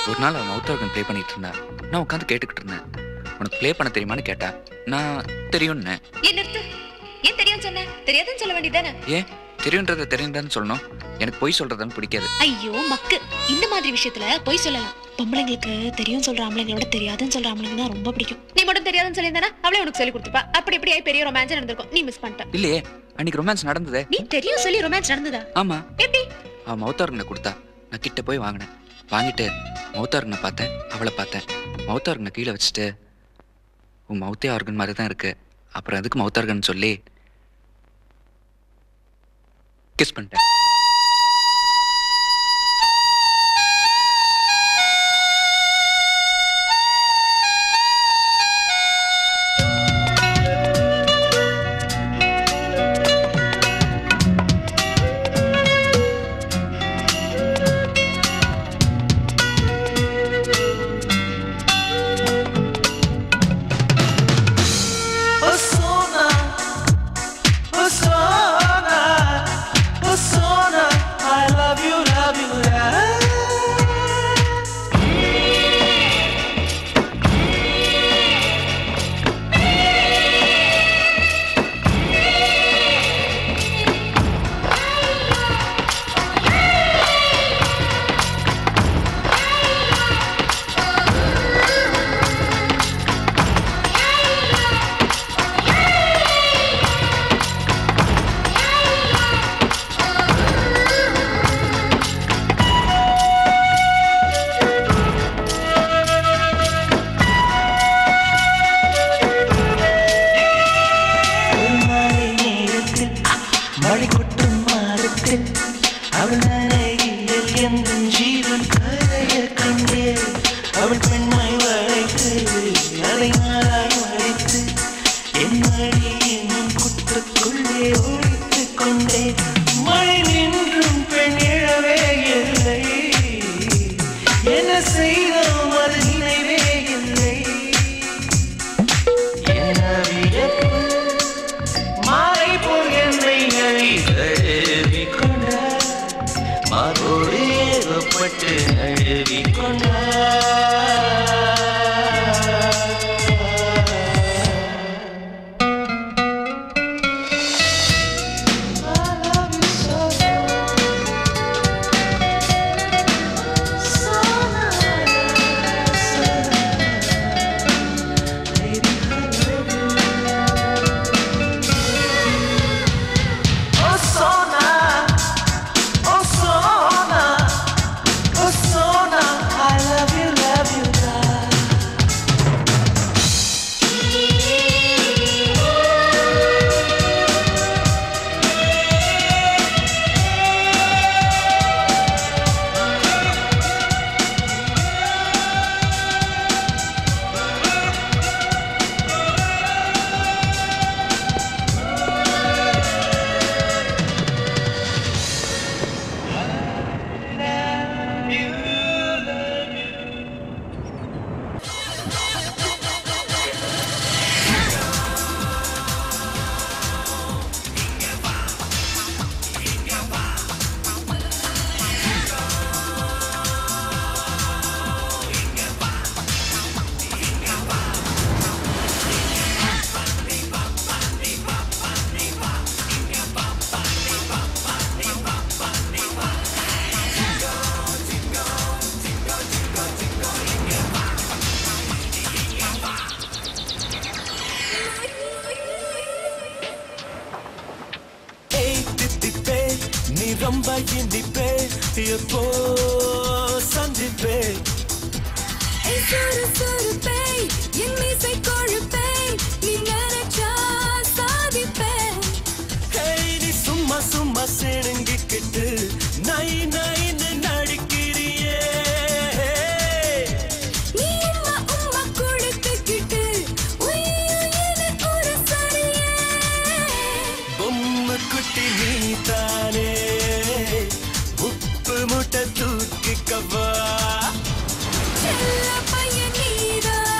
ஒரு நாள் அவன் மவுத் ஆர்கன் ப்ளே பண்ணிட்டு இருந்தா நான் உட்காந்து கேட்டுக்கிட்டு இருந்தேன் உனக்கு ப்ளே பண்ண தெரியுமான்னு கேட்டா நான் தெரியும்னு ஏன் நிறுத்து ஏன் தெரியும் சொன்ன தெரியாதுன்னு சொல்ல வேண்டியதானே ஏன் தெரியுன்றத தெரியுதான்னு சொல்லணும் எனக்கு பொய் சொல்றதுன்னு பிடிக்காது ஐயோ மக்கு இந்த மாதிரி விஷயத்துல போய் சொல்லலாம் பொம்பளைங்களுக்கு தெரியும் சொல்ற ஆம்பளைங்களோட தெரியாதுன்னு சொல்ற ஆம்பளைங்க தான் ரொம்ப பிடிக்கும் நீ மட்டும் தெரியாதுன்னு சொல்லியிருந்தானா அவளே உனக்கு சொல்லி கொடுத்துப்பா அப்படி இப்படி ஆயி பெரிய ரொமான்ஸ் நடந்திருக்கும் நீ மிஸ் பண்ணிட்ட இல்லையே அன்னைக்கு ரொமான்ஸ் நடந்ததே நீ தெரியும் சொல்லி ரொமான்ஸ் நடந்ததா ஆமா எப்படி அவன் மவுத் ஆர்கனை கொடுத்தா நான் கிட்ட போய் வாங்கினேன் வாங்கிட்டு மவுத் ஆர்கனை பார்த்தேன் அவளை பார்த்தேன் மவுத் ஆர்கனை கீழே வச்சுட்டு உன் மவுத்தே ஆர்கன் மாதிரி தான் இருக்கு அப்புறம் அதுக்கு மவுத் ஆர்கன் சொல்லி கிஸ் பண்ணிட்டேன் Osona, Osona, Osona, I love you, love you, yeah. ஒரு மாலை நேரத்தில் மழை கொட்டும் மாதத்தில் அவள் நனையில் எந்த ஜீவன் கரைய கண்டே அவள் பெண்மை வளைத்து அதை நாளாய் வளைத்து என் மழை என்னும் குத்துக்குள்ளே ஒழித்துக் கொண்டே மழை நின்றும் பெண் இழவே இல்லை என்ன செய்தோம் அது நினைவே இல்லை என வியப்பு மாலை போல் என்னை அழிதழுவி கொண்டார் மாதோடு ஏகப்பட்டு அழுவி Osona, Osona, Osona, I love you, love you, love. ஏய் தித்திப்பே நீ ரொம்ப இனிப்பே எப்போ சந்திப்பே ஹேய் நீ சும்மா சும்மா சிணுங்கிக்கிட்டு நை நைன்னு நடிக்கிறியே பொம்மை குட்டி நீ தானே உப்பு முட்டை தூக்கிக்கவா பையன் நீதான்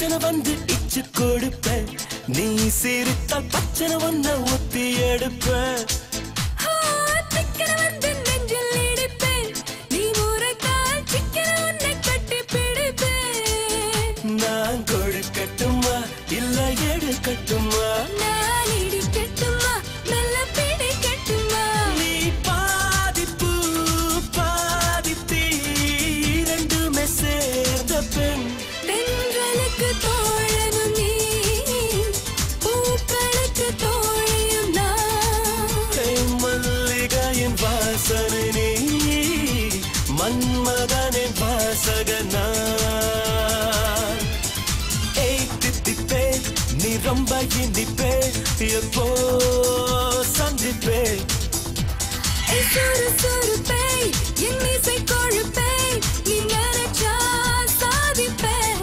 பிரச்சனை வந்து இச்சு கொடுப்பேன் நீ சிரித்தால் பச்சனை ஒன்ன ஒத்தி எடுப்பேன் திக்கன வந்து நெஞ்சில் இடிப்பேன் நீ முறைத்தால் சிக்கன உன்னை கட்டி பிடிப்பேன் நான் கொடுக்கட்டுமா இல்ல எடுக்கட்டுமா நான் இடிக்கட்டுமா நல்ல பிடிக்கட்டுமா நீ பாதி பூ பாதி தீ இரண்டுமே சேர்ந்த பெண் தென்றலுக்கு தோழனும் நீ பூக்களுக்கு தோழியும் நான் கை மல்லிகையின் வாசனை நீ மன்மதனின் வாசகனா ஏய் தித்திப்பே நீ ரொம்ப இனிப்பே எப்போ சந்திப்பே ஏய் சுறு சுறுப்பே என் இசை கொழுப்பே நீ நினைச்சா சாதிப்பேன்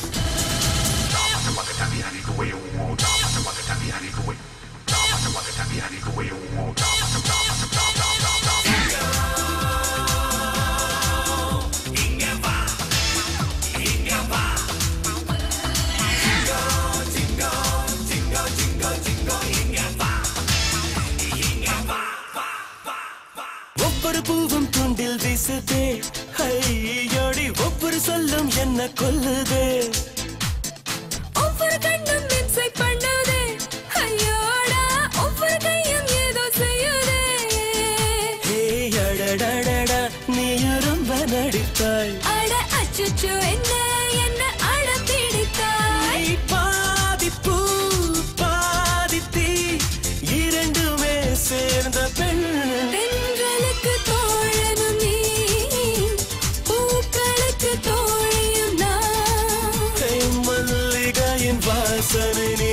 ஒவ்வொரு பூவும் துண்டில் வீசுதே ஐயோடி ஒவ்வொரு சொல்லும் என்ன கொல்லுதே ஒவ்வொரு கண்ணும் இம்சை பண்ணுதே ஐயோடா ஒவ்வொரு கையும் ஏதோ செய்யுதே ஹே அடடடடா நீ ரொம்ப நடித்தாய் அட அச்சச்சோ என்ன என்ன அட பிடித்தாய் நீ பாதி பூ பாதி தீ இரண்டுமே சேர்ந்த பெண் தென்றலுக்கு தோழனும் நீ பூக்களுக்கு தோழியும் நான் கை மல்லிகையின் வாசனை நீ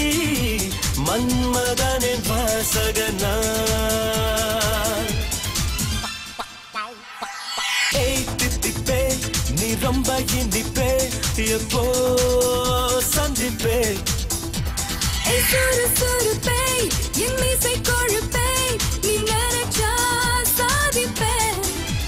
மன்மதனின் வாசகனா ஏய் தித்திப்பே நீ ரொம்ப இனிப்பே எப்போ சந்திப்பே ஏய் சுறு சுறுப்பே என் இசை கொழுப்பே நீ நினைச்சா சாதிப்பேன்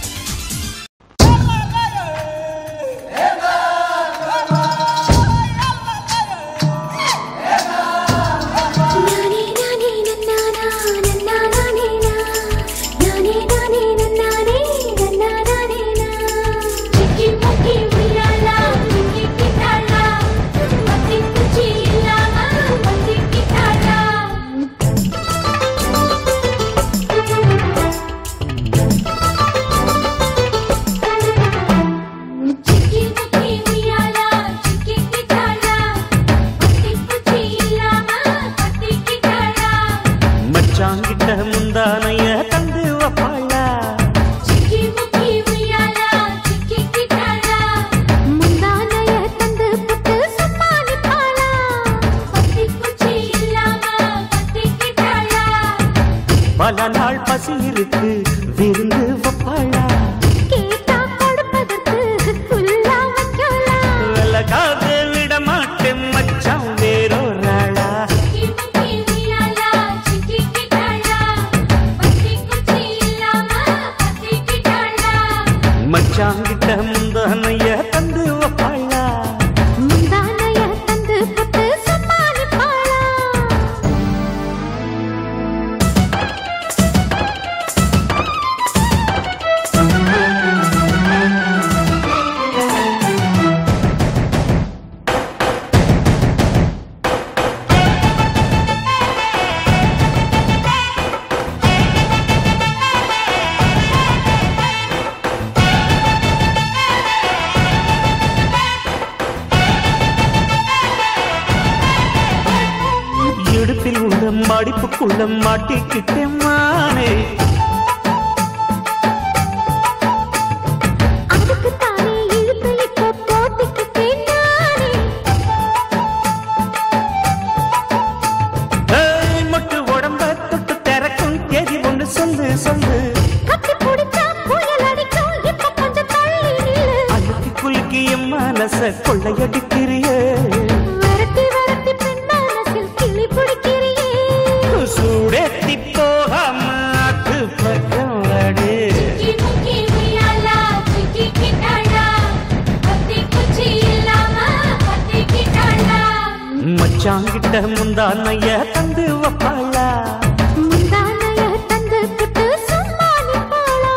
நானே நானே நன்னானா நன்னா நானே நா நானே நானே நன்னானே நன்னா நானே நா சிக்கி முக்கி உய்யாலா சிக்கி கிட்டாலா பத்தி குச்சி இல்லாம பத்தி கிட்டாலா சிக்கி முக்கி உய்யாலா சிக்கி கிட்டாலா பத்தி குச்சி இல்லாம பத்தி கிட்டாலா மச்சாங்கிட்ட முந்தானைய தந்து வப்பாளா சிக்கி முக்கி உய்யாலா சிக்கி கிட்டாலா முந்தானைய தந்து புட்டு சமாளிப்பாளா பத்தி குச்சி இல்லாம பத்தி கிட்டாலா பல நாள் பசி இருக்கு விருந்து வப்பாளா கேட்டா கொடுப்பதற்கு ஃபுல்லா வைக்கலாம் விலகாது விட மாட்டேன் மச்சான் வேறொரு ஆளா சிக்கி முக்கி உய்யாலா சிக்கி கிட்டாலா பத்தி குச்சி இல்லாம பத்தி கிட்டாலா மச்சாங்கிட்ட முந்தானைய தந்து வப்பாளா முந்தானைய தந்து புட்டு சமாளிப்பாளா இடுப்பில் உள்ள மடிப்புக்குள்ள மாட்டிக்கிட்டேன் மானே அதுக்கு தானே இழுத்து இப்போ போட்டுக்கிட்டேன் நானே ஏய், மொட்டு உடம்ப தொட்டு திறக்கும் தேதி ஒன்று சொல்லு சொல்லு கட்டி பிடிச்சா புயல் அடிக்கும் இப்ப கொஞ்சம் தள்ளி நில்லு அழுத்தி குலுக்கி என் மனச கொள்ளையடிக்கிறியே விரட்டி விரட்டி பெண் மனசில் கிளி பிடிக்கிறியே சூடேத்தி போகாம அது பக்கம் அடு சிக்கி முக்கி உய்யாலா சிக்கி கிட்டாளா பத்தி குச்சி இல்லாம பத்தி கிட்டாளா மச்சாங்கிட்ட முந்தானைய தந்து வப்பாளா முந்தானைய தந்து புட்டு சும்மா நிப்பாளா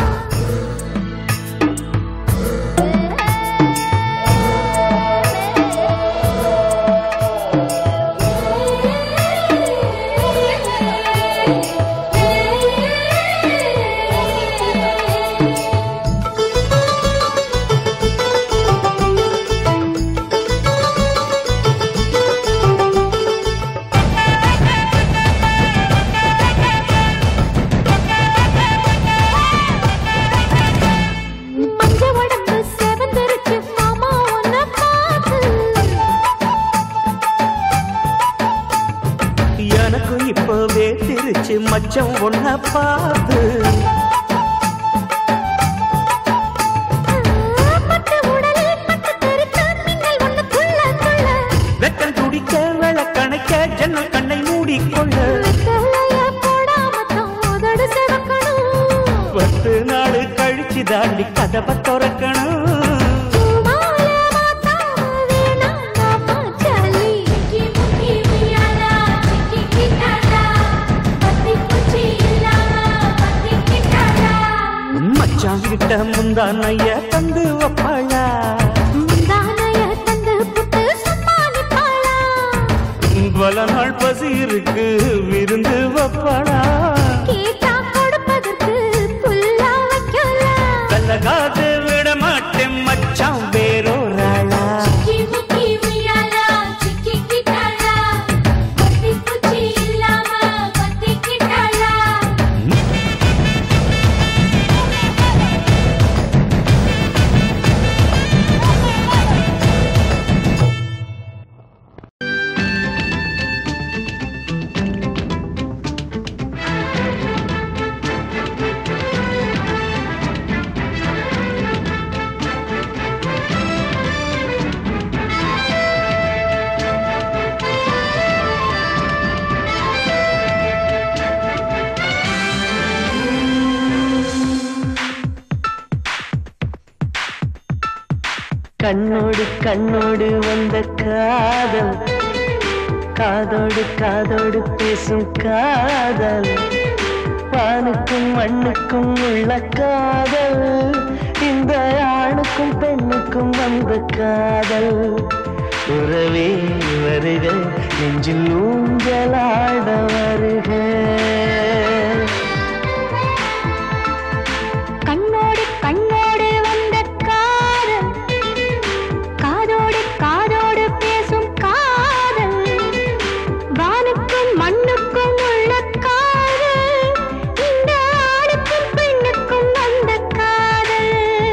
மஞ்ச உடம்பு செவந்திருச்சு மாமா உன்னை பார்த்து எனக்கும் இப்பவே திருச்சு மச்சம் ஒன்ன பார்த்து பட்டு உடலில் பட்டு தெறித்த மின்னல் ஒண்ணு துள்ள துள்ள வெக்கம் துடிக்க விளக்கணைக்க ஜன்னல் கண்ணை மூடிக்கொள்ள வெத்தலைய போடாம தான் உதடு சிவக்கணும் பத்து நாள் கழிச்சு தாண்டி கதவை திறக்கணும் பூமால மாத்தாம வேணாம் மாமா ஜாலி சிக்கி முக்கி உய்யாலா சிக்கி கிட்டாடா பத்தி குச்சி இல்லாம பத்தி கிட்டாடா மச்சாங்கிட்ட முந்தானைய தந்து வப்பாளா முந்தானைய தந்து புட்டு சும்மா நிப்பாளா பல நாள் பசி இருக்கு விருந்து வப்பாளா கேட்டா கொடுப்பதற்கு புல்லா வைக்கலாம் கல்லகாது விட மாட்டேன் மச்சான் வேறோராளா சிக்கி முக்கி உய்யாலா சிக்கி கிட்டாடா பத்தி குச்சி இல்லாம பத்தி கிட்டாடா கண்ணோடு கண்ணோடு வந்த காதல் காதோடு காதோடு பேசும் காதல் வானுக்கும் மண்ணுக்கும் உள்ள காதல் இந்த ஆணுக்கும் பெண்ணுக்கும் வந்த காதல் உறவே வருக நெஞ்சில் ஊஞ்சலாட வருக கண்ணோடு கண்ணோடு வந்த காதல் காதோடு காதோடு பேசும் காதல் வானுக்கும் மண்ணுக்கும் உள்ள காதல் இந்த ஆணுக்கும் பெண்ணுக்கும் வந்த காதல்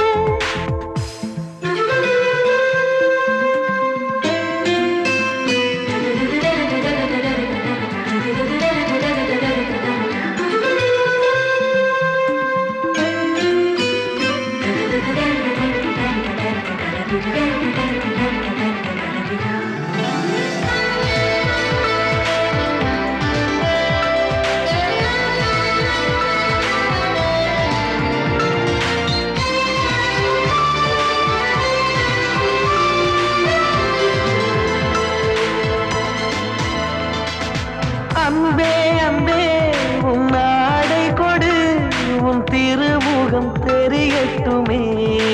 அன்பே அன்பே உன் ஆடை கொடு உன் திருமுகம் தெரியட்டுமே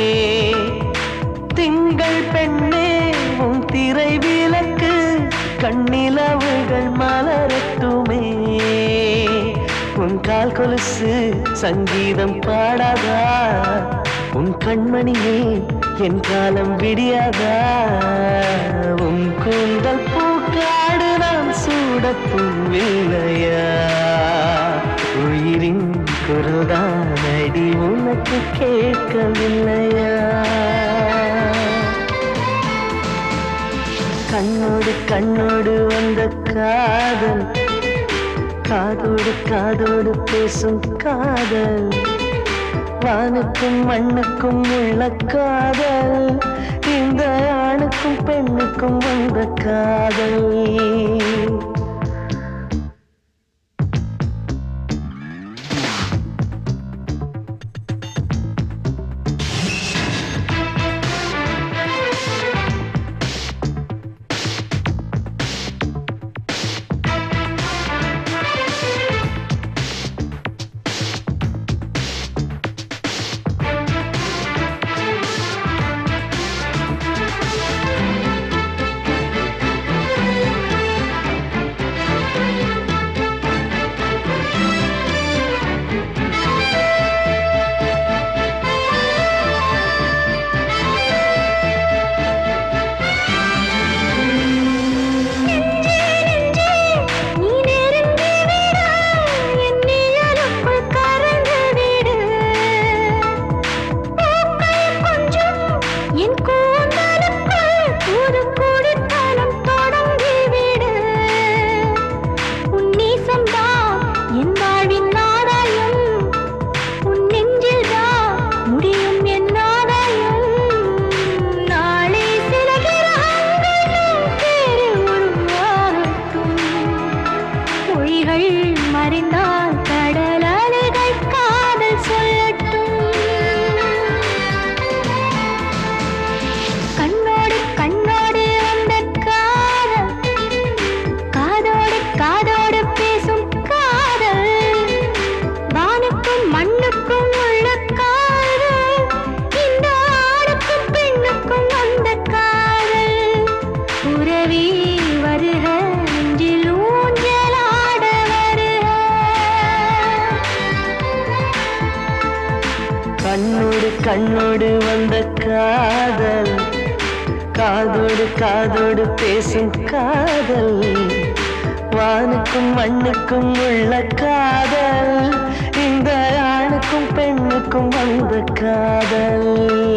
திங்கள் பெண்ணே உன் திரை விளக்கு கண்ணிலவுகள் மலரட்டுமே உன் கால் கொலுசு சங்கீதம் பாடாதா உன் கண்மணியே என் காலம் விடியாதா உன் கூந்தல் பூக்காடு நான் சூடப்புவில்லையா உயிரின் குரல்தான் அடி உனக்கு கேட்கவில்லையா கண்ணோடு கண்ணோடு வந்த காதல் காதோடு காதோடு பேசும் காதல் வானுக்கும் மண்ணுக்கும் உள்ள காதல் இந்த ஆணுக்கும் பெண்ணுக்கும் வந்த காதல் காதல் காதோடு காதோடு பேசும் காதல் வானுக்கும் மண்ணுக்கும் உள்ள காதல் இந்த ஆணுக்கும் பெண்ணுக்கும் வந்த காதல்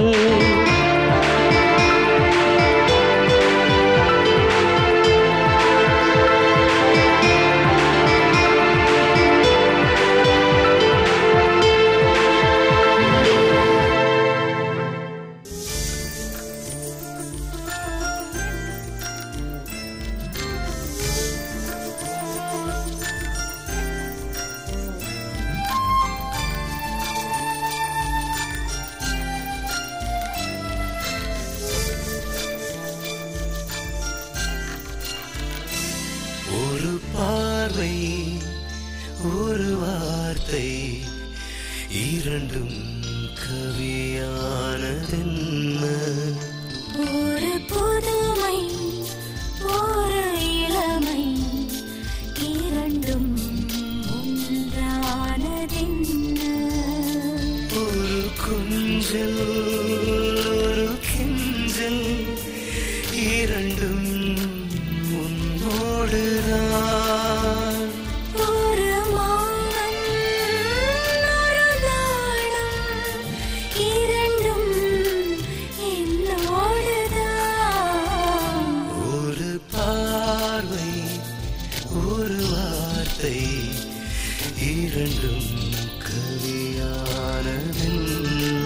ஒரு பார்வை ஒரு வார்த்தை இரண்டும் கவியானதென்ன ஒரு புதுமை ஒரு இளமை இரண்டும் ஒன்றானதென்ன ஒரு குஞ்சல் ஒரு கிஞ்சல் இரண்டும் உன்னோடுதான் ஒரு மௌனம் ஒரு நாணம் இரண்டும் என்னோடுதான் ஒரு பார்வை ஒரு வார்த்தை இரண்டும் கவியானதென்ன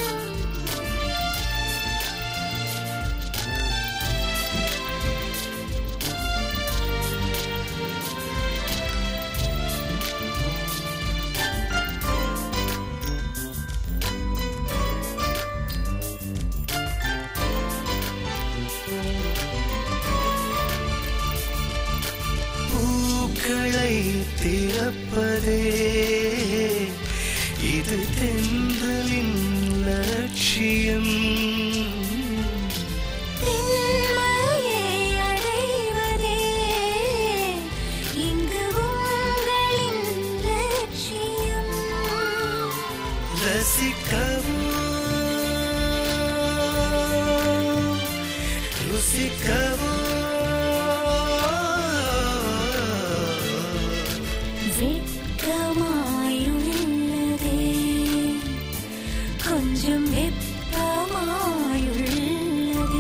பூக்களை திறப்பதே இது தென்றலின் லட்சியம் திண்மையை அடைவதே இங்கு உங்களின் லட்சியம் ரசிக்கவோ ருசிக்கவோ வெட்கமாயுள்ளதே கொஞ்சம் வெப்பமாயுள்ளதே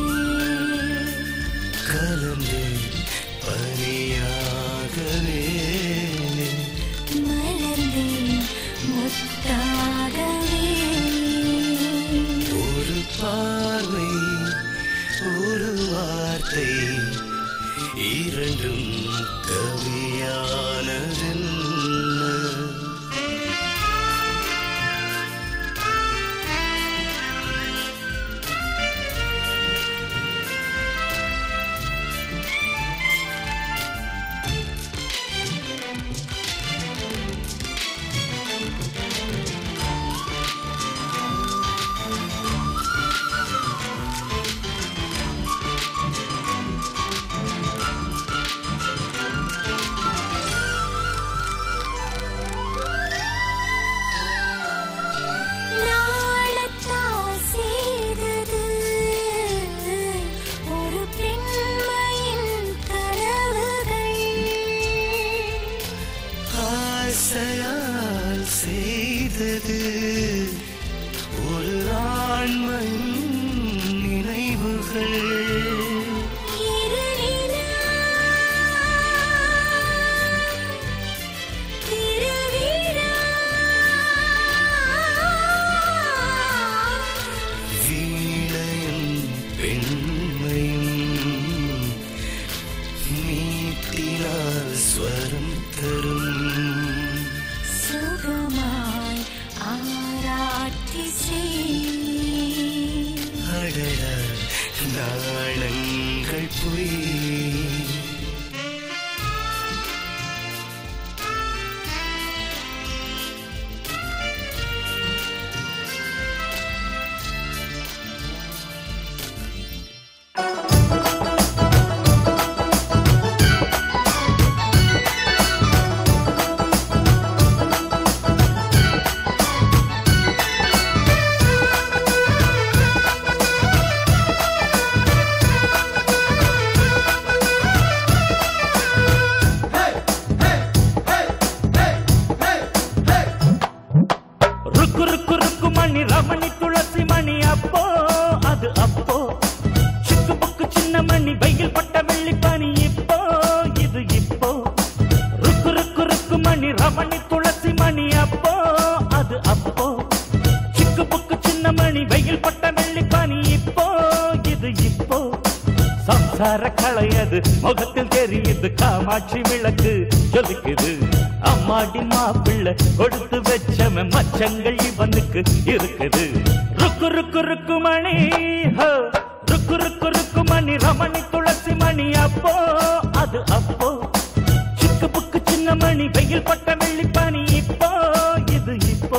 கலந்து பனியாகவே மலர்ந்தேன் முத்தாகவே ஒரு பார்வை ஒரு வார்த்தை இரண்டும் கவியானதென்ன நாணத்தால் செய்தது ஒரு பெண்மையின் கனவுகள் ஆசையால் செய்தது ஒரு ஆண்மையின் நினைவுகள் இருளினா திருவிழா வீணையும் பெண்மையும் நீட்டினால் ஸ்வரம் தரும் சுகமாய் ஆராட்டி செய் அடட நாணங்கள் பொய் ஆ அது அப்போ சிக்கு புக்கு சின்ன மணி வெயில் பட்ட வெள்ளி பனி இப்போ இது இப்போ ருக்கு ருக்கு ருக்கு மணி ரமணி துளசி மணி அப்போ அது அப்போ சிக்கு புக்கு சின்ன மணி வெயில் பட்ட வெள்ளி பனி இப்போ இது இப்போ சம்சார களையது முகத்தில் தெரியுது காமாட்சி விளக்கு ஜொலிக்குது அம்மாடி மாப்பிள்ளை கொடுத்து வச்சவன் மச்சங்கள் இவனுக்கு இருக்குது ருக்கு ருக்கு ருக்கு மணி ஹோ, ருக்கு ருக்கு ருக்கு மணி ரமணி துளசி மணி அப்போ அது அப்போ சிக்கு புக்கு சின்ன மணி வெயில் பட்ட வெள்ளி பனி இப்போ இது இப்போ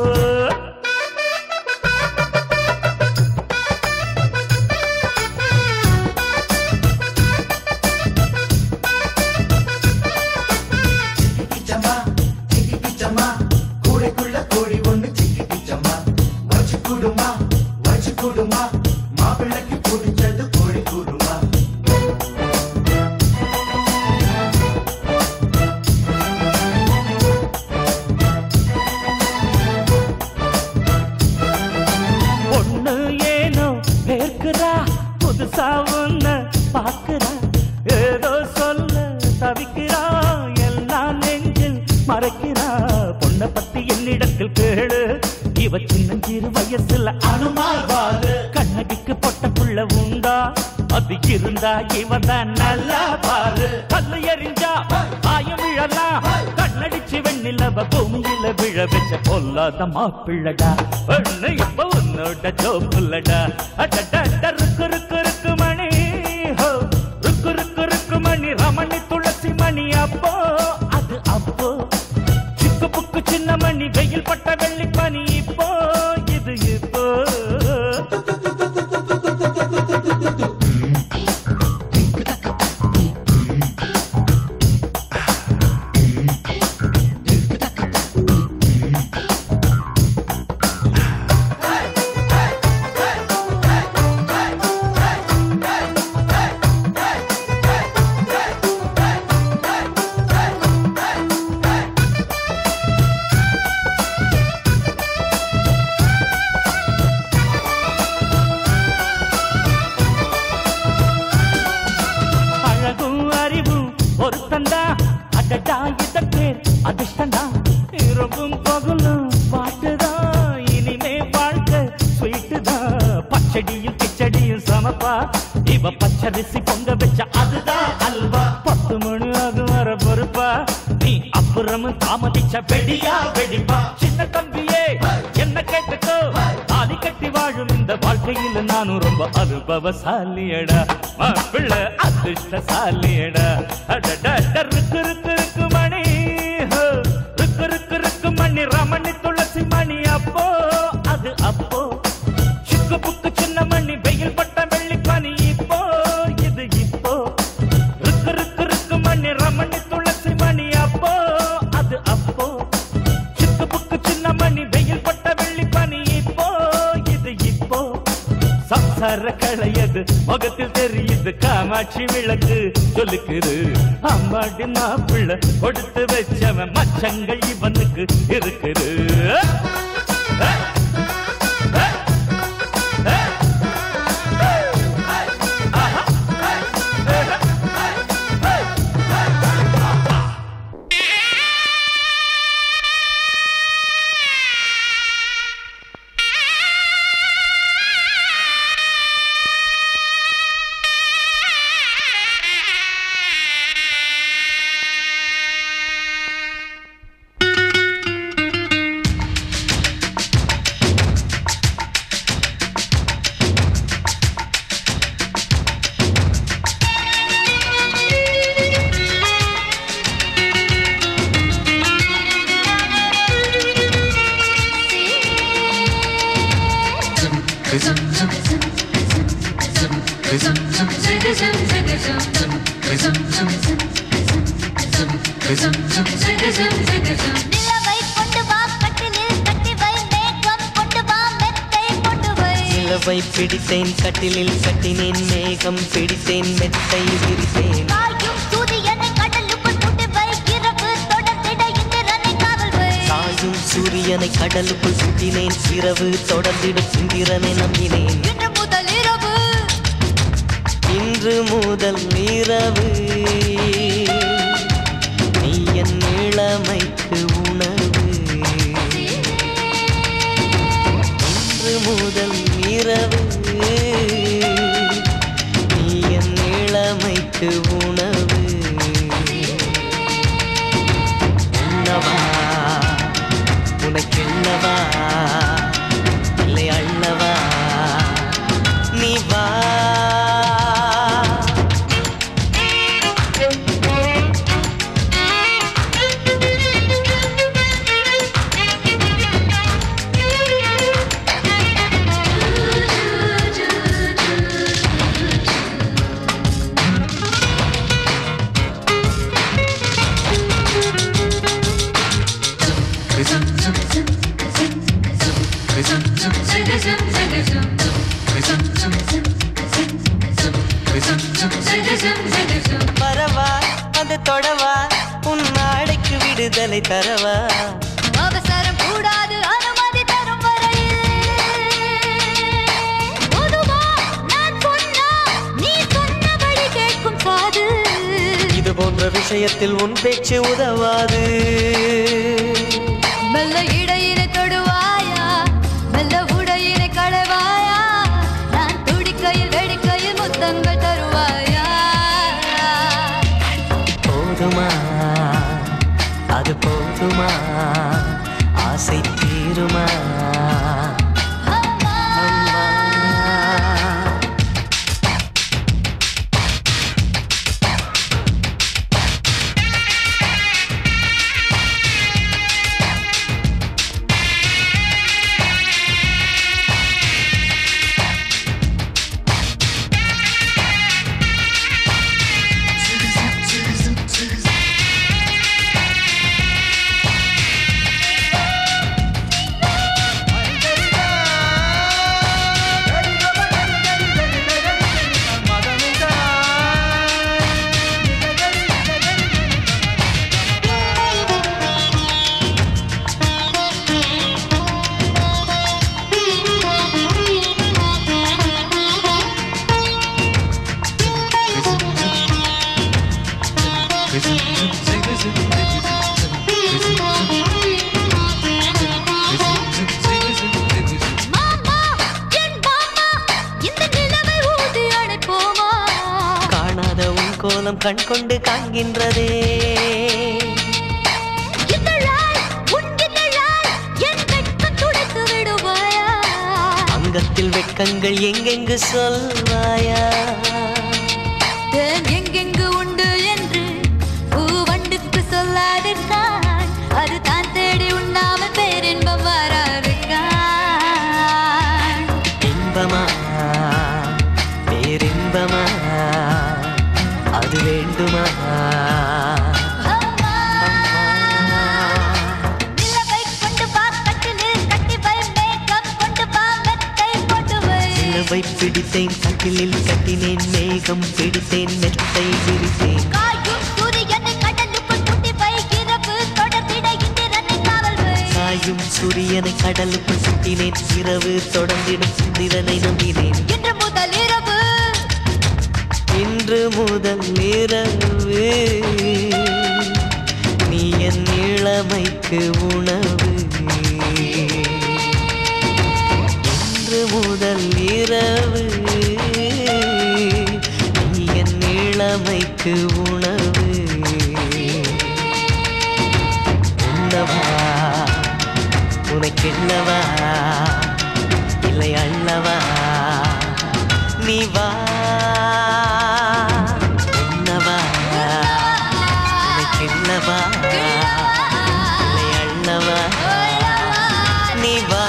கிச்சம்மா சிக்கி கிச்சம்மா கூடைக்குள்ள கோழி ஒண்ணு சிக்கி கிச்சம்மா வச்சு கூடுமா வச்சு கூடுமா மாப்பிள்ளைக்கு பிடிச்சது கோழி கூடுமா பொண்ணு ஏனோ வேர்க்கிறா புதுசா ஒண்ணு பாக்குறா ஏதோ சொல்ல தவிக்கிறா எல்லாம் நெஞ்சில் மறைக்கிறா பொண்ணை பத்தி என்னிடத்தில் கேளு இவ சின்னஞ்சிறு வயசுல அனுமாவாது கண்ணகிக்கு பொட்ட புள்ள உண்டா அது இருந்தா இவதான் நல்லா பாரு கல்லு எறிஞ்சா ஆயம் விழலாம் கண்ணடிச்சு வெண்ணிலவ பூமியில விழ வச்ச பொல்லாத மாப்பிள்ளடா பெண்ணு இப்ப உன்னோட ஜோப்புள்ளடா அடடட ருக்கு ருக்கு ருக்கு மணி ஹோ ருக்கு ருக்கு ருக்கு மணி ரமணி துளசி மணி அப்போ அது அப்போ சிக்கு புக்கு சின்ன மணி வெயில் பட்ட வெள்ளி பனி இப்போ இது இப்போ அழகும் அறிவும் ஒருத்தந்தா அடடா இதற்கு அதிர்ஷ்டந்தா இரவும் பகலும் பாட்டுதான் இனிமே வாழ்க்கை ஸ்வீட்டு தான் பச்சடியும் கிச்சடியும் சமப்பா இவ பச்சரிசி பொங்க வச்ச அதுதான் அல்வா பத்து மணி ஆகும் வர பொறுப்பா நீ அப்புறமும் தாமதிச்ச வெடியா வெடிப்பா சின்ன தம்பியே என்ன கேட்டுக்கோ தாலி கட்டி வாழும் இந்த வாழ்க்கையில் நானும் ரொம்ப அனுபவசாலியடா மாப்பிள்ளை அதிர்ஷ்டசாலியடா அடடா ருக்கு ருக்கு ருக்கு மணி ஹோ, ருக்கு ருக்கு ருக்கு மணி ரமணி துளசி மணி அப்போ அது அப்போ சிக்கு புக்கு சின்ன மணி வெயில் பட்ட வெள்ளி பனி இப்போ இது இப்போ ருக்கு ருக்கு ருக்கு மணி ரமணி துளசி மணி அப்போ அது அப்போ சிக்கு புக்கு சின்ன மணி வெயில் பட்ட வெள்ளி பனி இப்போ இது இப்போ சம்சார களையது முகத்தில் தெரியுது காமாட்சி விளக்கு சொல்லுக்குது அம்மாடி மாப்பிள்ள கொடுத்து வச்சவன் மச்சங்கள் இவனுக்கு இருக்குது நிலவை கொண்டு வா கட்டிலில் கட்டி வை மேகம் கொண்டு வா மெத்தை கொண்டு வை நிலவை பிடித்தேன் கட்டிலில் கட்டினேன் மேகம் பிடித்தேன் மெத்தை விரித்தேன் காயும் சூரியனை கடலுக்குள் கொண்டு வை இரவு தொடர்ந்திட இந்திரனை காவல் வை சாயும் சூரியனை கடலுக்குள் சுட்டினேன் இரவு தொடர்ந்திடும் இந்திரனை நம்பினேன் இன்று முதல் நிலவு நீ என் இளமைக்கு உணவு இன்று முதல் இரவு நீ என் இளமைக்கு உணவு உண்ணவா உனக்கென்னவா இல்லை அள்ளவா நீ வா வரவா அது தொடவா உன் நாடைக்கு விடுதலை தரவா அவசரம் கூடாது அனுமதி தரும் வரையில் பொதுவா நான் சொன்னா நீ சொன்னபடி கேட்கும் காது இது போன்ற விஷயத்தில் உன் பேச்சு உதவாது மெல்ல இடையினை தொடுவாயா மெல்ல உடையினை களைவாயா நான் துடிக்கையில் வெடிக்கையில் முத்தங்கள் தருவாயா போதுமா அது போதுமா ஆசை தீருமா அம்மா. மாமா என் மாமா இந்த நிலவை ஊதி அணைப்போமா காணாத உன் கோலம் கண் கொண்டு காண்கின்றதே இதழால் உன் இதழால் என் வெட்கம் துடைத்து விடுவாயா அங்கத்தில் வெட்கங்கள் எங்கெங்கு சொல்வாயா தேன் எங்கெங்கு உண்டு என்று பூவண்டுக்கு சொல்லாதிருக்கான் அது தான் தேடி உண்ணாமல் பேரின்பம் வராதிருக்கான் இன்பமா பேரின்பமா அது வேண்டுமா நிலவை கொண்டு வா கட்டிலில் கட்டி வை மேகம் கொண்டு வா மெத்தை போட்டு வை நிலவை பிடித்தேன் கட்டிலில் கட்டினேன் மேகம் பிடித்தேன் மெத்தை விரித்தேன் காயும் சூரியனை கடலுக்குள் கூட்டி வை இரவு தொடர்ந்திட இந்திரனை காவல் வை காயும் சூரியனை கடலுக்குள் சுட்டினேன் இரவு தொடர்ந்திடும் சுந்திரனை நம்பினேன் இன்று முதல் இரவு இன்று முதல் இரவு நீ என் இளமைக்கு உணவு இன்று முதல் இரவு நீ என் இளமைக்கு உணவு உண்ணவா உனக்கென்னவா இல்லை அள்ளவா நீ வா உண்ணவா உனக்கென்னவா இல்லை அள்ளவா நீ வா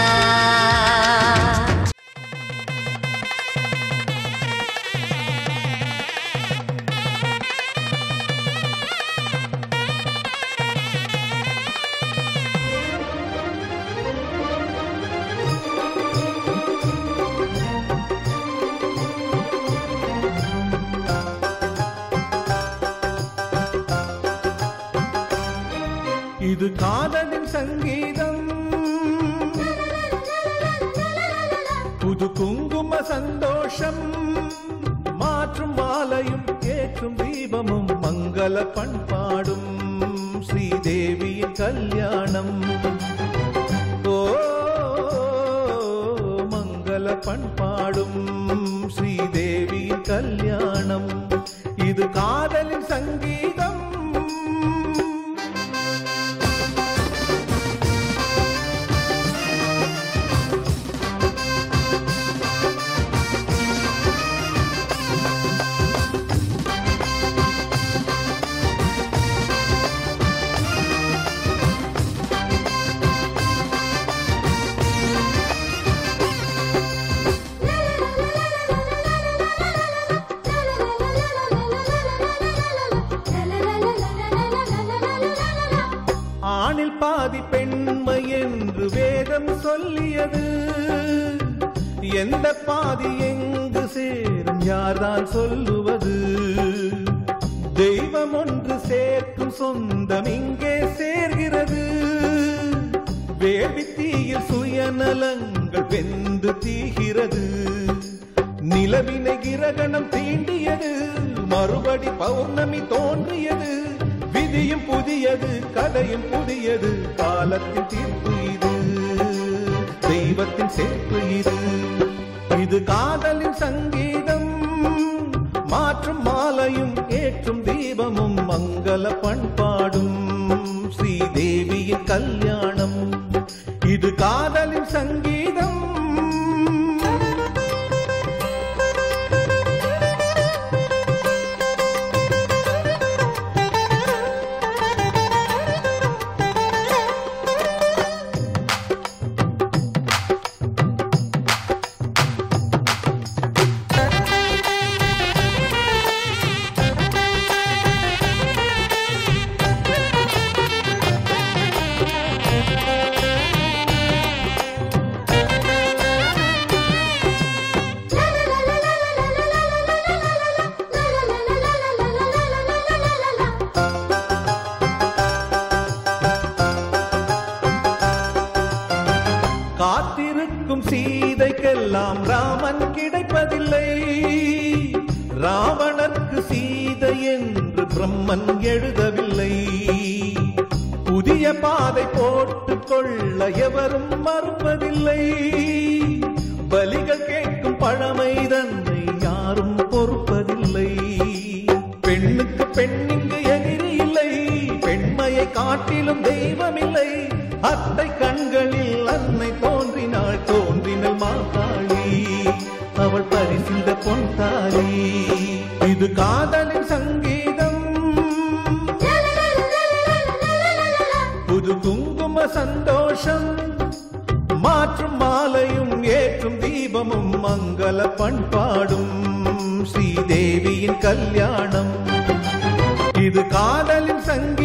இது காதலின் சங்கீதம் புது குங்கும சந்தோஷம் மாற்றும் மாலையும் ஏற்றும் தீபமும் மங்கள பண்பாடும் ஸ்ரீதேவியின் கல்யாணம் ஓ மங்கள பண்பாடும் ஸ்ரீதேவியின் கல்யாணம் இது காதலின் சங்கீதம் ஆணில் பாதி பெண்மை என்று வேதம் சொல்லியது எந்த பாதி எங்கு சேரும் யார்தான் சொல்லுவது தெய்வம் ஒன்று சேர்க்கும் சொந்தம் இங்கே சேர்கிறது வேள்வித்தீயில் சுயநலங்கள் வெந்து தீகிறது நிலவினை கிரகணம் தீண்டியது மறுபடி பௌர்ணமி தோன்றியது விதியும் புதியது கதையும் புதியது காலத்தின் தீர்ப்பு இது தெய்வத்தின் சேர்ப்பு இது இது காதலின் சங்கீதம் மாற்றும் மாலையும் ஏற்றும் தீபமும் மங்கள பண்பாடும் ஸ்ரீதேவியின் கல்யாணம் இது காதலின் சங்கீதம் காத்திருக்கும் சீதைக்கெல்லாம் ராமன் கிடைப்பதில்லை ராவணர்க்கு சீதை என்று பிரம்மன் எழுதவில்லை புதிய பாதை போட்டுக் கொள்ள எவரும் மறுப்பதில்லை பலிகள் கேட்கும் பழமை தன்னை யாரும் பொறுப்பதில்லை பெண்ணுக்கு பெண்ணிங்கு எதிரி இல்லை பெண்மையை காட்டிலும் தெய்வமில்லை அத்தை கண்களில் அன்னை தோன்றினாள் தோன்றினல் மாதாளி அவள் பரிசிந்த பொன்தாலி இது காதலின் சங்கீதம் புது குங்கும சந்தோஷம் மாற்றும் மாலையும் ஏற்றும் தீபமும் மங்கள பண்பாடும் ஸ்ரீதேவியின் கல்யாணம் இது காதலின் சங்கீதம்